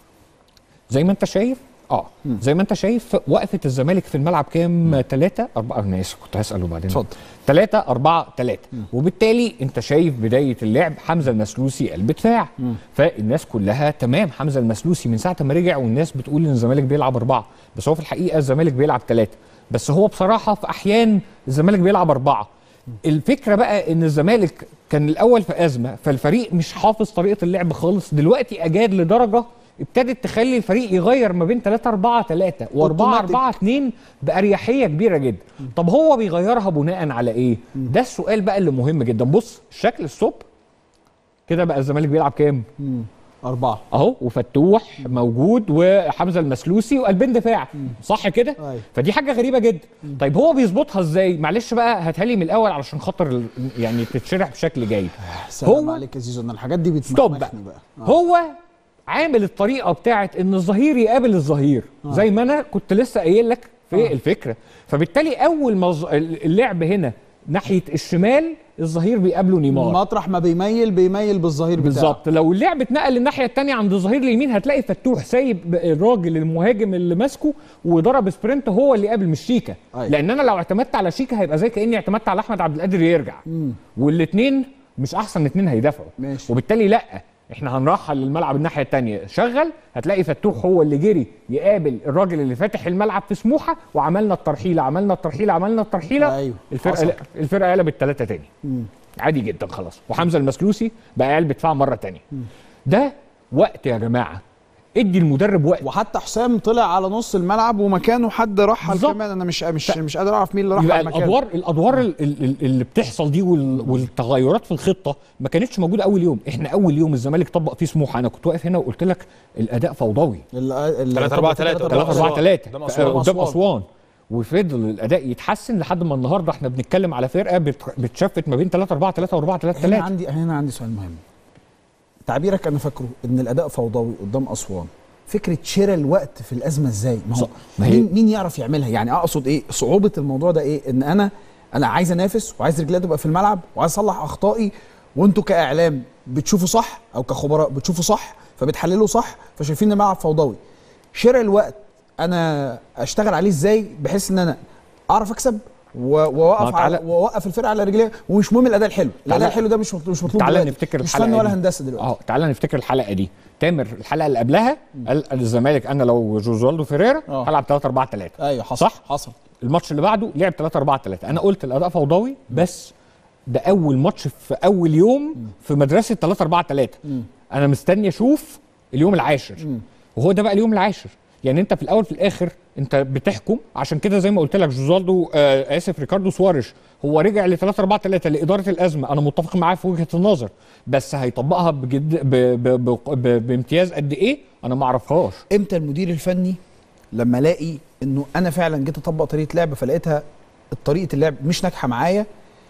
زي ما انت شايف اه زي ما انت شايف وقفه الزمالك في الملعب كام ثلاثة أربعة أنا آسف كنت هسأله بعدين اتفضل. ثلاثة أربعة ثلاثة وبالتالي أنت شايف بداية اللعب حمزة المسلوسي قلب دفاع فالناس كلها تمام حمزة المسلوسي من ساعة ما رجع والناس بتقول إن الزمالك بيلعب أربعة بس هو في الحقيقة الزمالك بيلعب ثلاثة بس هو بصراحة في أحيان الزمالك بيلعب أربعة الفكرة بقى إن الزمالك كان الأول في أزمة فالفريق مش حافظ طريقة اللعب خالص دلوقتي أجاد لدرجة ابتدت تخلي الفريق يغير ما بين 3 4 3 و4 أوتوماتيك. 4 2 باريحيه كبيره جدا طب هو بيغيرها بناء على ايه ده السؤال بقى اللي مهم جدا بص شكل الصب كده بقى الزمالك بيلعب كام أربعة اهو وفتوح موجود وحمزه المسلوسي وقلبين دفاع صح كده أيوة. فدي حاجه غريبه جدا طيب هو بيظبطها ازاي معلش بقى هاتها لي من الاول علشان خاطر ال- يعني تتشرح بشكل جيد سلام هو- عليك يا زيزو ان الحاجات دي ستوب بقى, بتمخمخني بقى هو عامل الطريقه بتاعت ان الظهير يقابل الظهير زي ما انا كنت لسه قايل لك في آه. الفكره فبالتالي اول ما الظ- اللعب هنا ناحيه الشمال الظهير بيقابله نيمار مطرح ما بيميل بيميل بالظهير بتاعه بالظبط لو اللعب اتنقل للناحيه الثانيه عند الظهير اليمين هتلاقي فتوح سايب الراجل المهاجم اللي ماسكه وضرب سبرنت هو اللي قابل مش شيكا أيوة. لان انا لو اعتمدت على شيكا هيبقى زي كاني اعتمدت على احمد عبد القادر يرجع والاثنين مش احسن اثنين هيدافعوا ماشي. وبالتالي لا احنا هنرحل للملعب الناحيه الثانيه شغل هتلاقي فتوح هو اللي جري يقابل الراجل اللي فاتح الملعب في سموحه وعملنا الترحيله عملنا الترحيله عملنا الترحيله أيوة. الفرقه حصل. الفرقه قلبت ثلاثه تاني عادي جدا خلاص وحمزه المسلوسي بقى قلب دفاع مره تانية ده وقت يا جماعه ادي المدرب وقت وحتى حسام طلع على نص الملعب ومكانه حد رحل بالظبط. كمان انا مش مش مش قادر اعرف مين اللي يبقى رحل مكانه الادوار الادوار ال- ال- ال- اللي بتحصل دي وال- والتغيرات في الخطه ما كانتش موجوده اول يوم احنا اول يوم الزمالك طبق فيه سموحه انا كنت واقف هنا وقلت لك الاداء فوضوي ال- ال- 3 4 3 3 4 3 قدام أسوان. قدام اسوان وفضل الاداء يتحسن لحد ما النهارده احنا بنتكلم على فرقه بت- بتشفت ما بين 3 4 3 و 4 3 هنا 3 عندي هنا عندي سؤال مهم تعبيرك انا فاكره ان الاداء فوضوي قدام اسوان فكره شراء الوقت في الازمه ازاي ما هو صح. ما هي- مين مين يعرف يعملها يعني اقصد ايه صعوبه الموضوع ده ايه ان انا انا عايز انافس وعايز رجلي تبقى في الملعب وعايز اصلح اخطائي وانتوا كاعلام بتشوفوا صح او كخبراء بتشوفوا صح فبتحللوا صح فشايفين ان الملعب فوضوي شراء الوقت انا اشتغل عليه ازاي بحيث ان انا اعرف اكسب و- واوقف ما تعالى- على واوقف الفرقه على رجليها ومش مهم الاداء الحلو الاداء تعالى- الحلو ده مش مطلوب مش مطلوب تعالى دلوقتي. نفتكر مش الحلقه فن ولا دي. هندسه دلوقتي اه تعالى نفتكر الحلقه دي تامر الحلقه اللي قبلها قال الزمالك انا لو جوزوالدو فيريرا آه. هلعب 3 4 3 ايوه حصل صح؟ حصل الماتش اللي بعده لعب 3 4 3 انا قلت الاداء فوضوي بس ده اول ماتش في اول يوم في مدرسه 3 4 3 انا مستني اشوف اليوم العاشر وهو ده بقى اليوم العاشر يعني انت في الاول في الاخر انت بتحكم عشان كده زي ما قلت لك جوزالدو آه اسف ريكاردو سواريش هو رجع ل 3 4 3 لاداره الازمه انا متفق معاه في وجهه النظر بس هيطبقها بجد ب ب ب ب بامتياز قد ايه انا ما اعرفهاش امتى المدير الفني لما الاقي انه انا فعلا جيت اطبق طريقه لعب فلقيتها طريقه اللعب مش ناجحه معايا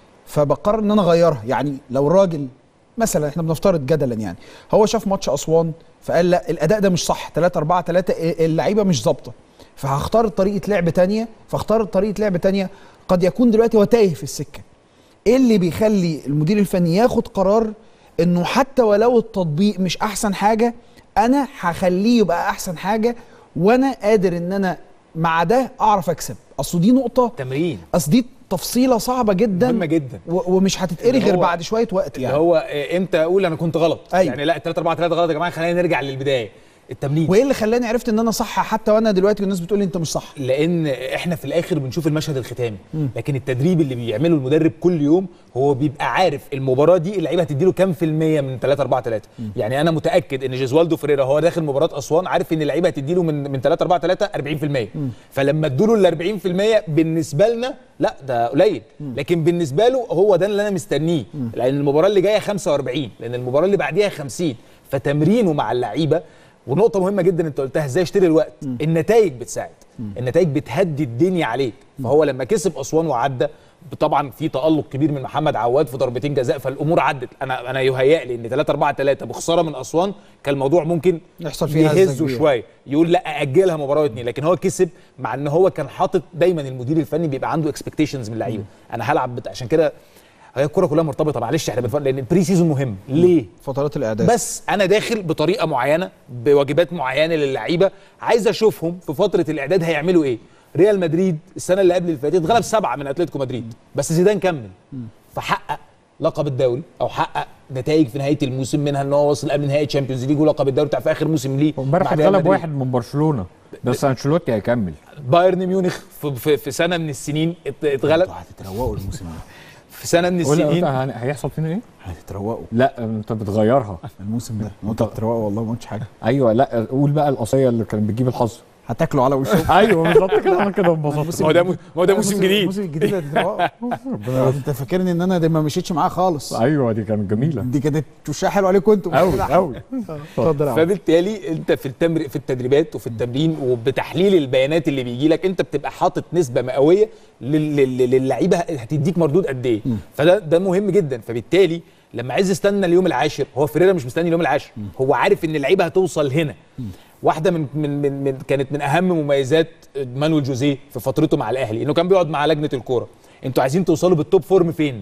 فبقرر ان انا اغيرها يعني لو الراجل مثلا احنا بنفترض جدلا يعني هو شاف ماتش اسوان فقال لا الاداء ده مش صح 3 4 3 اللعيبه مش ظابطه فهختار طريقه لعب تانية فاختار طريقه لعب تانية قد يكون دلوقتي هو تايه في السكه ايه اللي بيخلي المدير الفني ياخد قرار انه حتى ولو التطبيق مش احسن حاجه انا هخليه يبقى احسن حاجه وانا قادر ان انا مع ده اعرف اكسب اصل دي نقطه تمرين اصل دي تفصيله صعبه جدا مهمه جدا و- ومش هتتقري اللي غير هو- بعد شويه وقت اللي يعني هو آه، امتى اقول انا كنت غلط أيوة. يعني لا 3 4 3 غلط يا جماعه خلينا نرجع للبدايه التمرين وايه اللي خلاني عرفت ان انا صح حتى وانا دلوقتي الناس بتقول لي انت مش صح لان احنا في الاخر بنشوف المشهد الختامي لكن التدريب اللي بيعمله المدرب كل يوم هو بيبقى عارف المباراه دي اللعيبه هتديله كام في الميه من 3 4 3 يعني انا متاكد ان جيزوالدو فريرا هو داخل مباراه اسوان عارف ان اللعيبه هتديله من من 3 4 3 40% فلما ادوا له ال 40% بالنسبه لنا لا ده قليل لكن بالنسبه له هو ده اللي انا مستنيه لان المباراه اللي جايه 45 لان المباراه اللي بعديها 50 فتمرينه مع اللعيبه ونقطة مهمة جدا انت قلتها ازاي اشتري الوقت النتائج بتساعد النتائج بتهدي الدنيا عليك فهو لما كسب اسوان وعدى طبعا في تألق كبير من محمد عواد في ضربتين جزاء فالامور عدت انا انا يهيأ لي ان 3 4 3 بخساره من اسوان كان الموضوع ممكن يحصل فيه هزة يهزه كبيرة. شويه يقول لا اجلها مباراه واتنين لكن هو كسب مع ان هو كان حاطط دايما المدير الفني بيبقى عنده اكسبكتيشنز من اللعيبه انا هلعب بت... عشان كده هي الكوره كلها مرتبطه معلش احنا بنفرق لان البري سيزون مهم ليه؟ فترات الاعداد بس انا داخل بطريقه معينه بواجبات معينه للعيبه عايز اشوفهم في فتره الاعداد هيعملوا ايه ريال مدريد السنه اللي قبل اللي فاتت غلب سبعه من اتلتيكو مدريد بس زيدان كمل فحقق لقب الدوري او حقق نتائج في نهايه الموسم منها ان هو وصل قبل نهائي تشامبيونز ليج ولقب الدوري بتاع في اخر موسم ليه امبارح مع ريال اتغلب مدريد. واحد من برشلونه بس انشيلوتي هيكمل بايرن ميونخ في, في, في سنه من السنين ات- اتغلب انتوا هتتروقوا الموسم ده في سنه من قول- السنين قلت هيحصل فينا ايه؟ هتتروقوا لا انت بتغيرها الموسم ده انتوا هتتروقوا والله ما قلتش حاجه ايوه لا قول بقى القصيه اللي كانت بتجيب الحظ هتاكلوا على وشكم ايوه بالظبط كده انا كده انبسطت ما هو ده ما هو ده موسم جديد الموسم الجديد هتتروقوا انت فاكرني ان انا دي ما مشيتش معاه خالص ايوه دي كانت جميله دي كانت وشها حلو عليكم انتوا مش قوي كده. قوي اتفضل يا عم. فبالتالي انت في التمر في التدريبات وفي التمرين وبتحليل البيانات اللي بيجي لك انت بتبقى حاطط نسبه مئويه لل- لل- للعيبه هتديك مردود قد ايه فده ده مهم جدا فبالتالي لما عايز يستنى اليوم العاشر هو فيريرا مش مستني اليوم العاشر هو عارف ان اللعيبه هتوصل هنا واحده من من من, من كانت من اهم مميزات مانويل جوزيه في فترته مع الاهلي انه كان بيقعد مع لجنه الكوره انتوا عايزين توصلوا بالتوب فورم فين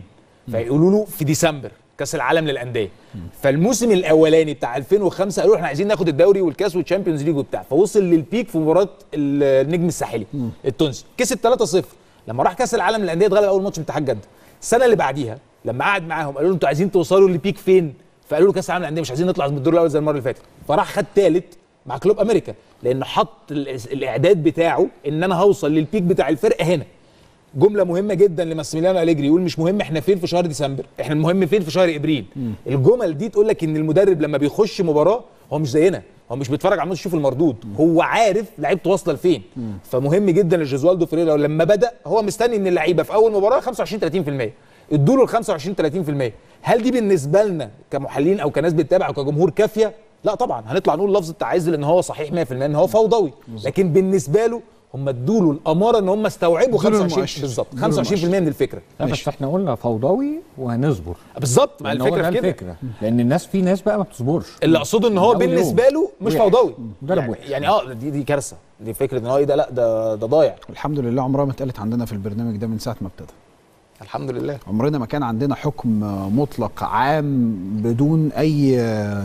فيقولوا له في ديسمبر كاس العالم للانديه فالموسم الاولاني بتاع 2005 قالوا احنا عايزين ناخد الدوري والكاس والتشامبيونز ليج وبتاع فوصل للبيك في مباراه النجم الساحلي التونسي كسب 3-0 لما راح كاس العالم للانديه اتغلب اول ماتش من اتحاد جده السنه اللي بعديها لما قعد معاهم قالوا له انتوا عايزين توصلوا للبيك فين فقالوا له كاس العالم للانديه مش عايزين نطلع من الدور الاول زي المره اللي فاتت فراح خد ثالث مع كلوب امريكا لانه حط ال- الاعداد بتاعه ان انا هوصل للبيك بتاع الفرقه هنا جمله مهمه جدا لماسيميليانو اليجري يقول مش مهم احنا فين في شهر ديسمبر احنا المهم فين في شهر ابريل الجمل دي تقول لك ان المدرب لما بيخش مباراه هو مش زينا هو مش بيتفرج على الماتش يشوف المردود هو عارف لعيبته واصله لفين فمهم جدا لجوزوالدو فيريرا لما بدا هو مستني من اللعيبه في اول مباراه 25 30% ادوا له ال 25 30% هل دي بالنسبه لنا كمحللين او كناس بتتابع او كجمهور كافيه لا طبعا هنطلع نقول لفظ التعز لان هو صحيح 100% ان هو فوضوي لكن بالنسبه له هم ادوا له الاماره ان هم استوعبوا ادوا له 25 المؤشر. بالظبط ادوا له 25% من الفكره لا ماشي. بس احنا قلنا فوضوي وهنصبر بالظبط ما لأن هو الفكره ده في كده الفكره لان الناس في ناس بقى ما بتصبرش اللي اقصده ان هو من أول بالنسبه له مش وحش. فوضوي مدرب يعني, وحش. يعني اه دي دي كارثه دي فكره ان هو ايه ده لا ده ده ضايع الحمد لله عمرها ما اتقالت عندنا في البرنامج ده من ساعه ما ابتدى الحمد لله عمرنا ما كان عندنا حكم مطلق عام بدون اي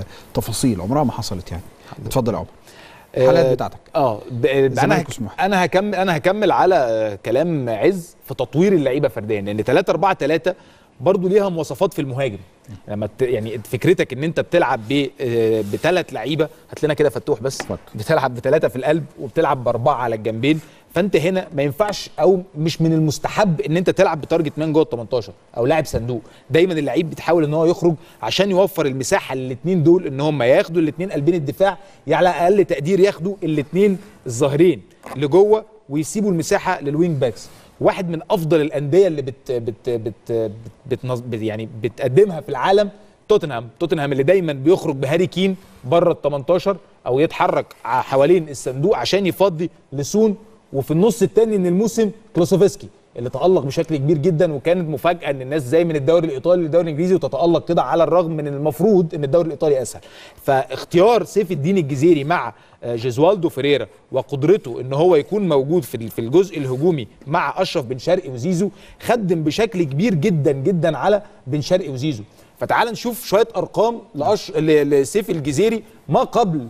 تفاصيل عمرها ما حصلت يعني اتفضل يا عمر الحالات آه، بتاعتك اه ب- انا الزمالك هك- وسموحة. انا هكمل انا هكمل على آه، كلام عز في تطوير اللعيبه فرديا لان 3 4 3 برضه ليها مواصفات في المهاجم لما ت... يعني فكرتك ان انت بتلعب ب آه، بثلاث لعيبه هات لنا كده فتوح بس اتفضل. بتلعب بثلاثه في القلب وبتلعب باربعه على الجنبين فانت هنا ما ينفعش او مش من المستحب ان انت تلعب بتارجت مان جوه ال 18 او لاعب صندوق دايما اللعيب بيحاول ان هو يخرج عشان يوفر المساحه للاثنين دول ان هم ياخدوا الاثنين قلبين الدفاع على اقل تقدير ياخدوا الاثنين الظاهرين لجوه ويسيبوا المساحه للوينج باكس واحد من افضل الانديه اللي بت بت بت, بت, بت, بت يعني بتقدمها في العالم توتنهام توتنهام اللي دايما بيخرج بهاري كين بره ال 18 او يتحرك ع- حوالين الصندوق عشان يفضي لسون وفي النص الثاني من الموسم كلوسوفسكي اللي تألق بشكل كبير جدا وكانت مفاجأة ان الناس زي من الدوري الايطالي للدوري الانجليزي وتتألق كده على الرغم من المفروض ان الدوري الايطالي اسهل فاختيار سيف الدين الجزيري مع آه، جيزوالدو فيريرا وقدرته ان هو يكون موجود في في الجزء الهجومي مع اشرف بن شرقي وزيزو خدم بشكل كبير جدا جدا على بن شرقي وزيزو فتعال نشوف شويه ارقام لأش... ل- لسيف الجزيري ما قبل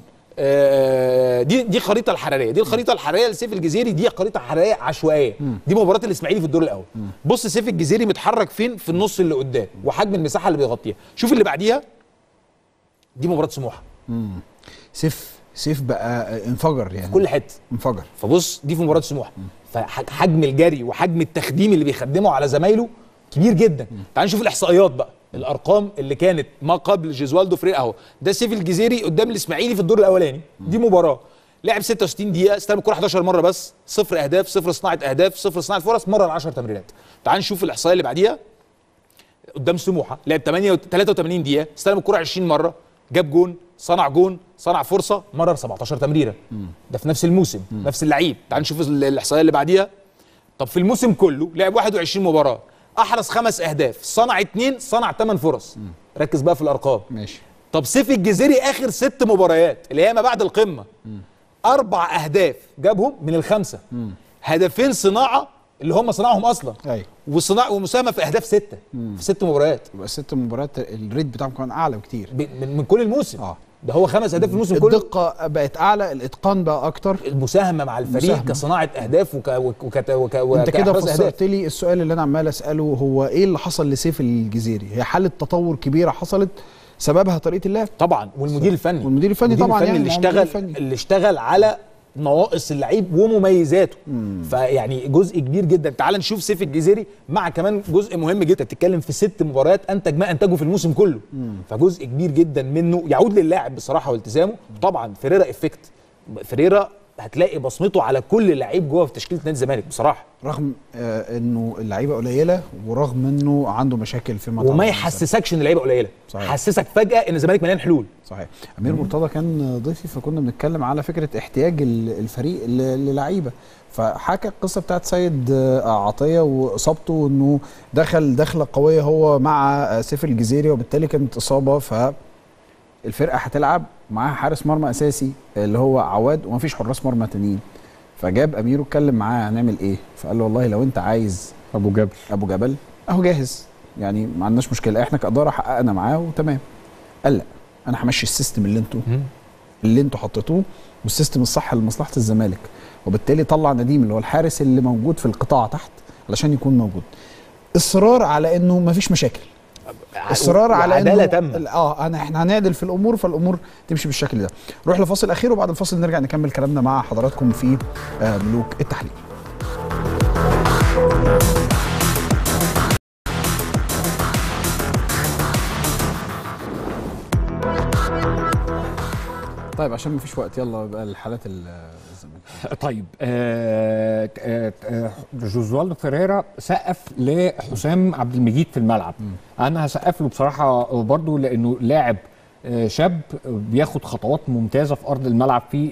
آه، دي دي الخريطه الحراريه دي الخريطه الحراريه لسيف الجزيري دي خريطه حراريه عشوائيه دي مباراه الاسماعيلي في الدور الاول بص سيف الجزيري متحرك فين في النص اللي قدام وحجم المساحه اللي بيغطيها شوف اللي بعديها دي مباراه سموحه سيف سيف بقى انفجر يعني في كل حته انفجر فبص دي في مباراه سموحه فحجم الجري وحجم التخديم اللي بيخدمه على زمايله كبير جدا تعال نشوف الاحصائيات بقى الارقام اللي كانت ما قبل جيزوالدو فريق اهو ده سيف الجزيري قدام الاسماعيلي في الدور الاولاني دي مباراه لعب 66 دقيقه استلم الكره 11 مره بس صفر اهداف صفر صناعه اهداف صفر صناعه فرص مره 10 تمريرات تعال نشوف الاحصائيه اللي بعديها قدام سموحه لعب 8 83 دقيقه استلم الكره 20 مره جاب جون صنع جون صنع فرصه مرر 17 تمريره ده في نفس الموسم نفس اللعيب تعال نشوف ال- الاحصائيه اللي بعديها طب في الموسم كله لعب 21 مباراه احرز خمس اهداف صنع اثنين صنع ثمان فرص ركز بقى في الارقام ماشي طب سيف الجزيري اخر ست مباريات اللي هي ما بعد القمه اربع اهداف جابهم من الخمسه هدفين صناعه اللي هم صنعهم اصلا ايوه وصناع ومساهمه في اهداف سته في ست مباريات يبقى الست مباريات الريت بتاعهم كمان اعلى بكتير ب- من, من كل الموسم اه ده هو خمس اهداف في الموسم كله الدقه بقت اعلى الاتقان بقى اكتر المساهمه مع الفريق مساهمة. كصناعه اهداف وك وك وك وك انت كده وكإحراز أهداف. فسرت لي السؤال اللي انا عمال اساله هو ايه اللي حصل لسيف الجزيري هي حاله تطور كبيره حصلت سببها طريقه اللعب طبعا والمدير الفني والمدير الفني المدير طبعاً الفني يعني اللي ما هو المدير اشتغل الفني. اللي اشتغل على نواقص اللعيب ومميزاته فيعني جزء كبير جدا تعال نشوف سيف الجزيري مع كمان جزء مهم جدا بتتكلم في ست مباريات انتج ما انتجه في الموسم كله فجزء كبير جدا منه يعود للاعب بصراحه والتزامه طبعا فريرا افكت فريرا هتلاقي بصمته على كل لعيب جوه في تشكيله نادي الزمالك بصراحه رغم آه انه اللعيبه قليله ورغم انه عنده مشاكل في وما يحسسكش ان اللعيبه قليله صحيح. حسسك فجاه ان الزمالك مليان حلول صحيح امير مرتضى كان ضيفي فكنا بنتكلم على فكره احتياج ال- الفريق ل- للعيبه فحكى القصه بتاعت سيد آه، عطيه واصابته انه دخل دخله قويه هو مع آه، سيف الجزيري وبالتالي كانت اصابه ف الفرقه هتلعب معاها حارس مرمى اساسي اللي هو عواد ومفيش حراس مرمى تانيين فجاب امير واتكلم معاه هنعمل ايه فقال له والله لو انت عايز ابو جبل ابو جبل اهو جاهز يعني ما عندناش مشكله احنا كاداره حققنا معاه وتمام قال لا انا همشي السيستم اللي انتوا اللي انتوا حطيتوه والسيستم الصح لمصلحه الزمالك وبالتالي طلع نديم اللي هو الحارس اللي موجود في القطاع تحت علشان يكون موجود اصرار على انه ما فيش مشاكل اصرار على عداله انه تامه اه انا احنا هنعدل في الامور فالامور تمشي بالشكل ده نروح لفاصل اخير وبعد الفاصل نرجع نكمل كلامنا مع حضراتكم في آه ملوك التحليل طيب عشان ما فيش وقت يلا بقى الحالات الزمالك طيب آه آه آه جوزوالدو فيريرا سقف لحسام عبد المجيد في الملعب انا هسقف له بصراحه برضو لانه لاعب آه، شاب بياخد خطوات ممتازه في ارض الملعب في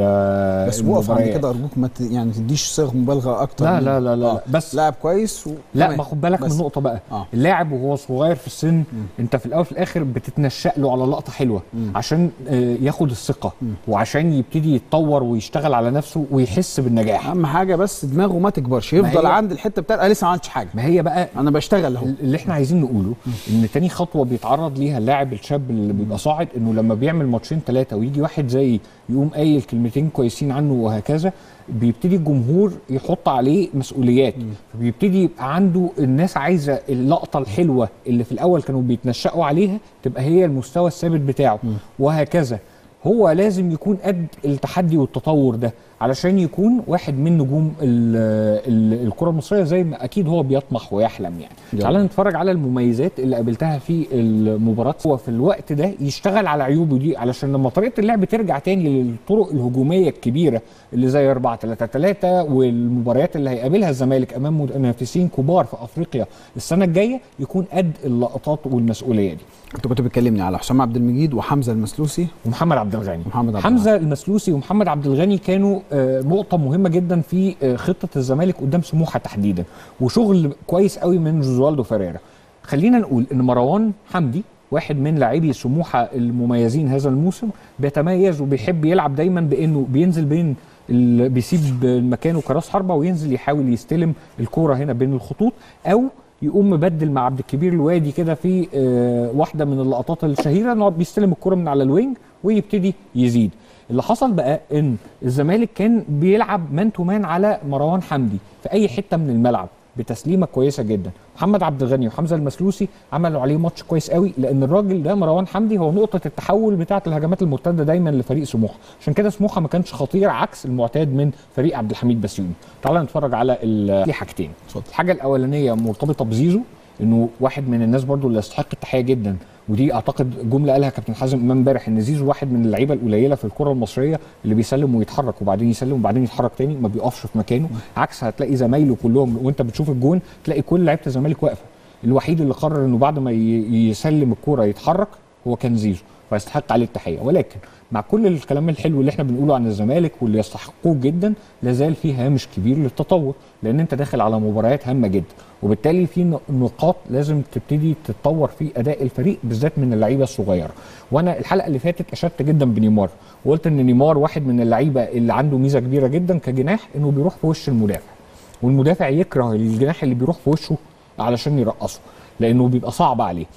ال- بس وقف عند المباريات. كده ارجوك ما ت- يعني تديش صيغ مبالغه اكتر لا من- لا لا لا آه. بس لاعب كويس و... لا تمام. ما خد بالك بس. من نقطه بقى آه. اللاعب وهو صغير في السن انت في الاول وفي الاخر بتتنشأ له على لقطه حلوه عشان آه، ياخد الثقه وعشان يبتدي يتطور ويشتغل على نفسه ويحس بالنجاح اهم حاجه بس دماغه ما تكبرش يفضل هي- عند الحته بتاعت انا لسه ما عملتش حاجه ما هي بقى انا بشتغل اهو اللي احنا عايزين نقوله ان تاني خطوه بيتعرض ليها اللاعب الشاب اللي بيبقى صاعد انه لما بيعمل ماتشين ثلاثه ويجي واحد زي يقوم قايل كلمتين كويسين عنه وهكذا بيبتدي الجمهور يحط عليه مسؤوليات فبيبتدي يبقى عنده الناس عايزه اللقطه الحلوه اللي في الاول كانوا بيتنشأوا عليها تبقى هي المستوى الثابت بتاعه وهكذا هو لازم يكون قد التحدي والتطور ده علشان يكون واحد من نجوم ال- ال- الكره المصريه زي ما اكيد هو بيطمح ويحلم يعني يلا. تعال نتفرج على المميزات اللي قابلتها في المباراه هو في الوقت ده يشتغل على عيوبه دي علشان لما طريقه اللعب ترجع تاني للطرق الهجوميه الكبيره اللي زي 4 3 3 والمباريات اللي هيقابلها الزمالك امام منافسين كبار في افريقيا السنه الجايه يكون قد اللقطات والمسؤوليه دي انت كنت بتكلمني على حسام عبد المجيد وحمزه المسلوسي ومحمد عبد الغني ومحمد عبد حمزه المسلوسي ومحمد عبد الغني كانوا آه، نقطه مهمه جدا في آه، خطه الزمالك قدام سموحه تحديدا وشغل كويس قوي من جوزوالدو فيريرا خلينا نقول ان مروان حمدي واحد من لاعبي سموحه المميزين هذا الموسم بيتميز وبيحب يلعب دايما بانه بينزل بين ال- بيسيب مكانه كراس حربه وينزل يحاول يستلم الكوره هنا بين الخطوط او يقوم مبدل مع عبد الكبير الوادي كده في آه، واحده من اللقطات الشهيره انه بيستلم الكوره من على الوينج ويبتدي يزيد اللي حصل بقى ان الزمالك كان بيلعب مان تو مان على مروان حمدي في اي حته من الملعب بتسليمه كويسه جدا محمد عبد الغني وحمزه المسلوسي عملوا عليه ماتش كويس قوي لان الراجل ده مروان حمدي هو نقطه التحول بتاعه الهجمات المرتده دايما لفريق سموحه عشان كده سموحه ما كانش خطير عكس المعتاد من فريق عبد الحميد بسيوني تعال نتفرج على ال- في حاجتين اتفضل. الحاجه الاولانيه مرتبطه بزيزو انه واحد من الناس برضو اللي يستحق التحيه جدا ودي اعتقد جمله قالها كابتن حازم امام امبارح ان زيزو واحد من اللعيبه القليله في الكره المصريه اللي بيسلم ويتحرك وبعدين يسلم وبعدين يتحرك تاني ما بيقفش في مكانه عكس هتلاقي زمايله كلهم وانت بتشوف الجون تلاقي كل لعيبه الزمالك واقفه الوحيد اللي قرر انه بعد ما ي- يسلم الكوره يتحرك هو كان زيزو فيستحق عليه التحيه ولكن مع كل الكلام الحلو اللي احنا بنقوله عن الزمالك واللي يستحقوه جدا لازال في هامش كبير للتطور لان انت داخل على مباريات هامه جدا وبالتالي في ن- نقاط لازم تبتدي تتطور في اداء الفريق بالذات من اللعيبه الصغيره وانا الحلقه اللي فاتت اشدت جدا بنيمار وقلت ان نيمار واحد من اللعيبه اللي عنده ميزه كبيره جدا كجناح انه بيروح في وش المدافع والمدافع يكره الجناح اللي بيروح في وشه علشان يرقصه لانه بيبقى صعب عليه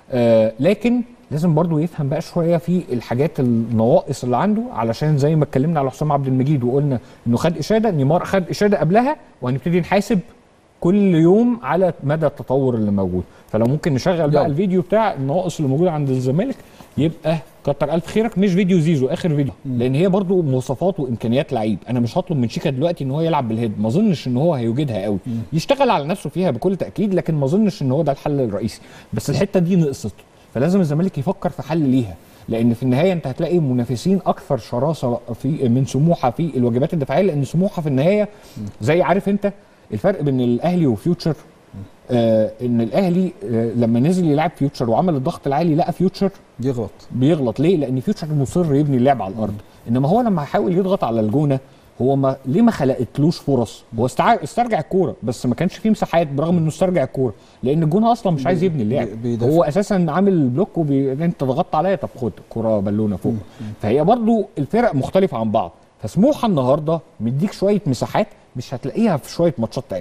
آه لكن لازم برضو يفهم بقى شويه في الحاجات النواقص اللي عنده علشان زي ما اتكلمنا على حسام عبد المجيد وقلنا انه خد اشاده نيمار خد اشاده قبلها وهنبتدي نحاسب كل يوم على مدى التطور اللي موجود فلو ممكن نشغل بقى يلا. الفيديو بتاع النواقص اللي موجوده عند الزمالك يبقى كتر الف خيرك مش فيديو زيزو اخر فيديو لان هي برضو مواصفات وامكانيات لعيب انا مش هطلب من شيكا دلوقتي ان هو يلعب بالهيد ما اظنش ان هو هيوجدها قوي يشتغل على نفسه فيها بكل تاكيد لكن ما اظنش ان هو ده الحل الرئيسي بس الحته دي نقصت فلازم الزمالك يفكر في حل ليها لان في النهايه انت هتلاقي منافسين اكثر شراسه في من سموحه في الواجبات الدفاعيه لان سموحه في النهايه زي عارف انت الفرق بين الاهلي وفيوتشر آه ان الاهلي آه لما نزل يلعب فيوتشر وعمل الضغط العالي لقى فيوتشر يغلط بيغلط ليه؟ لان فيوتشر مصر يبني اللعب على الارض انما هو لما حاول يضغط على الجونه هو ما ليه ما خلقتلوش فرص؟ هو استع... استرجع الكوره بس ما كانش فيه مساحات برغم انه استرجع الكوره لان الجونه اصلا مش عايز يبني اللعب بي- بيدافع. هو اساسا عامل بلوك وبي... انت ضغطت عليا طب خد كوره بالونه فوق فهي برضو الفرق مختلفه عن بعض فسموحه النهارده مديك شويه مساحات مش هتلاقيها في شويه ماتشات تانية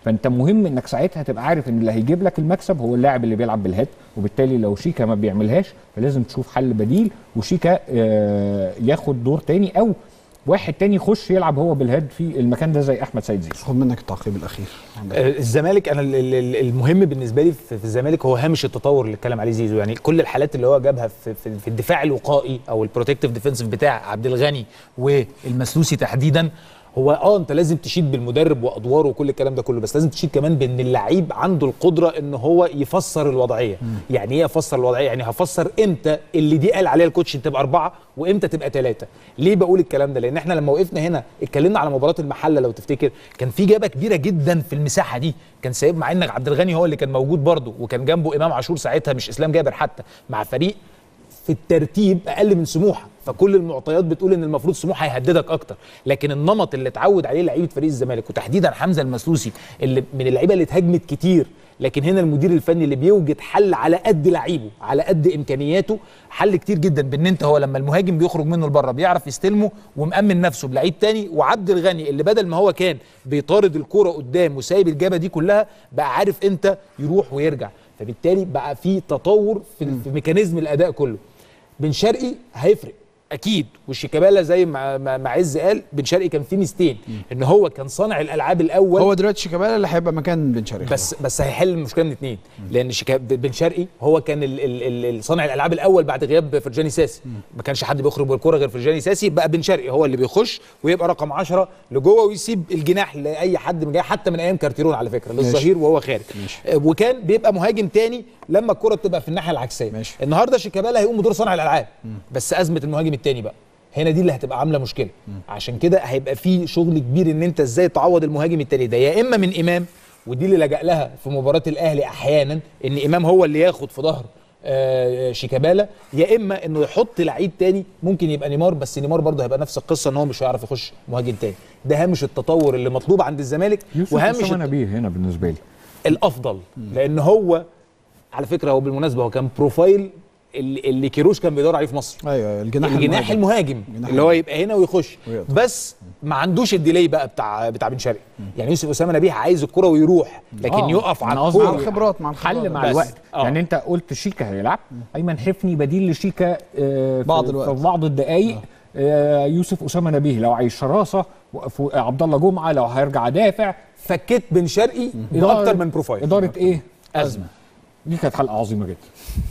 فانت مهم انك ساعتها تبقى عارف ان اللي هيجيب لك المكسب هو اللاعب اللي بيلعب بالهيد وبالتالي لو شيكا ما بيعملهاش فلازم تشوف حل بديل وشيكا آه، ياخد دور تاني او واحد تاني يخش يلعب هو بالهيد في المكان ده زي احمد سيد زيزو خد منك التعقيب الاخير عندك. آه، الزمالك انا ال- ال- ال- المهم بالنسبه لي في في الزمالك هو هامش التطور اللي اتكلم عليه زيزو يعني كل الحالات اللي هو جابها في, في, في الدفاع الوقائي او البروتكتيف ديفنسيف بتاع عبد الغني والمسلوسي تحديدا هو اه انت لازم تشيد بالمدرب وادواره وكل الكلام ده كله بس لازم تشيد كمان بان اللعيب عنده القدره ان هو يفسر الوضعيه يعني ايه يفسر الوضعيه يعني هفسر امتى اللي دي قال عليها الكوتش تبقى اربعه وامتى تبقى ثلاثه ليه بقول الكلام ده لان احنا لما وقفنا هنا اتكلمنا على مباراه المحله لو تفتكر كان في جابه كبيره جدا في المساحه دي كان سايب مع ان عبد الغني هو اللي كان موجود برده وكان جنبه امام عاشور ساعتها مش اسلام جابر حتى مع فريق في الترتيب اقل من سموحه فكل المعطيات بتقول ان المفروض سموحه هيهددك اكتر لكن النمط اللي اتعود عليه لعيبه فريق الزمالك وتحديدا حمزه المسلوسي اللي من اللعيبه اللي اتهاجمت كتير لكن هنا المدير الفني اللي بيوجد حل على قد لعيبه على قد امكانياته حل كتير جدا بان انت هو لما المهاجم بيخرج منه لبره بيعرف يستلمه ومأمن نفسه بلعيب تاني وعبد الغني اللي بدل ما هو كان بيطارد الكرة قدام وسايب الجبهه دي كلها بقى عارف امتى يروح ويرجع فبالتالي بقى في تطور في, في ميكانيزم الاداء كله بن شرقي هيفرق اكيد والشيكابالا زي ما ما ما عز قال بن شرقي كان فيه ميزتين ان هو كان صانع الالعاب الاول هو دلوقتي شيكابالا اللي هيبقى مكان بن شرقي بس بس هيحل المشكله من اتنين لان شيكا بن شرقي هو كان ال- ال- ال- صانع الالعاب الاول بعد غياب فرجاني ساسي ما كانش حد بيخرج بالكوره غير فرجاني ساسي بقى بن شرقي هو اللي بيخش ويبقى رقم 10 لجوه ويسيب الجناح لاي حد من جاي حتى من ايام كارتيرون على فكره للظهير وهو خارج ماشي. آه، وكان بيبقى مهاجم تاني لما الكره بتبقى في الناحيه العكسيه ماشي. النهارده شيكابالا هيقوم بدور صانع الالعاب بس ازمه المهاجم التاني بقى هنا دي اللي هتبقى عامله مشكله عشان كده هيبقى في شغل كبير ان انت ازاي تعوض المهاجم التاني ده يا اما من امام ودي اللي لجأ لها في مباراه الاهلي احيانا ان امام هو اللي ياخد في ظهر آه، شيكابالا يا اما انه يحط لعيب تاني ممكن يبقى نيمار بس نيمار برضه هيبقى نفس القصه ان هو مش هيعرف يخش مهاجم تاني ده هامش التطور اللي مطلوب عند الزمالك يوسف وهامش أسامة الت- نبيه هنا بالنسبه لي الافضل لان هو على فكره هو بالمناسبه هو كان بروفايل اللي, اللي كيروش كان بيدور عليه في مصر ايوه الجناح الجناح المهاجم الجناح اللي هو يبقى هنا ويخش ويقطع. بس ما عندوش الديلي بقى بتاع بتاع بن شرقي يعني يوسف اسامه نبيه عايز الكره ويروح لكن آه، يقف على أنا قصدي مع الكوره الخبرات مع الخبرات حل مع بس. الوقت آه. يعني انت قلت شيكا هيلعب ايمن حفني بديل لشيكا آه، في- بعض الوقت. في بعض الدقائق آه، يوسف اسامه نبيه لو عايز شراسه وف- عبد الله جمعه لو هيرجع دافع فكيت بن شرقي إدارة- باكتر من بروفايل اداره ايه ازمه دي كانت حلقه عظيمه جدا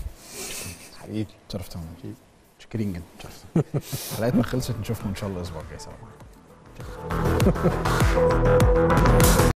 حبيبي شرفتنا شاكرين جدا شرفتنا حلقتنا خلصت نشوفكم ان شاء الله الاسبوع الجاي سوا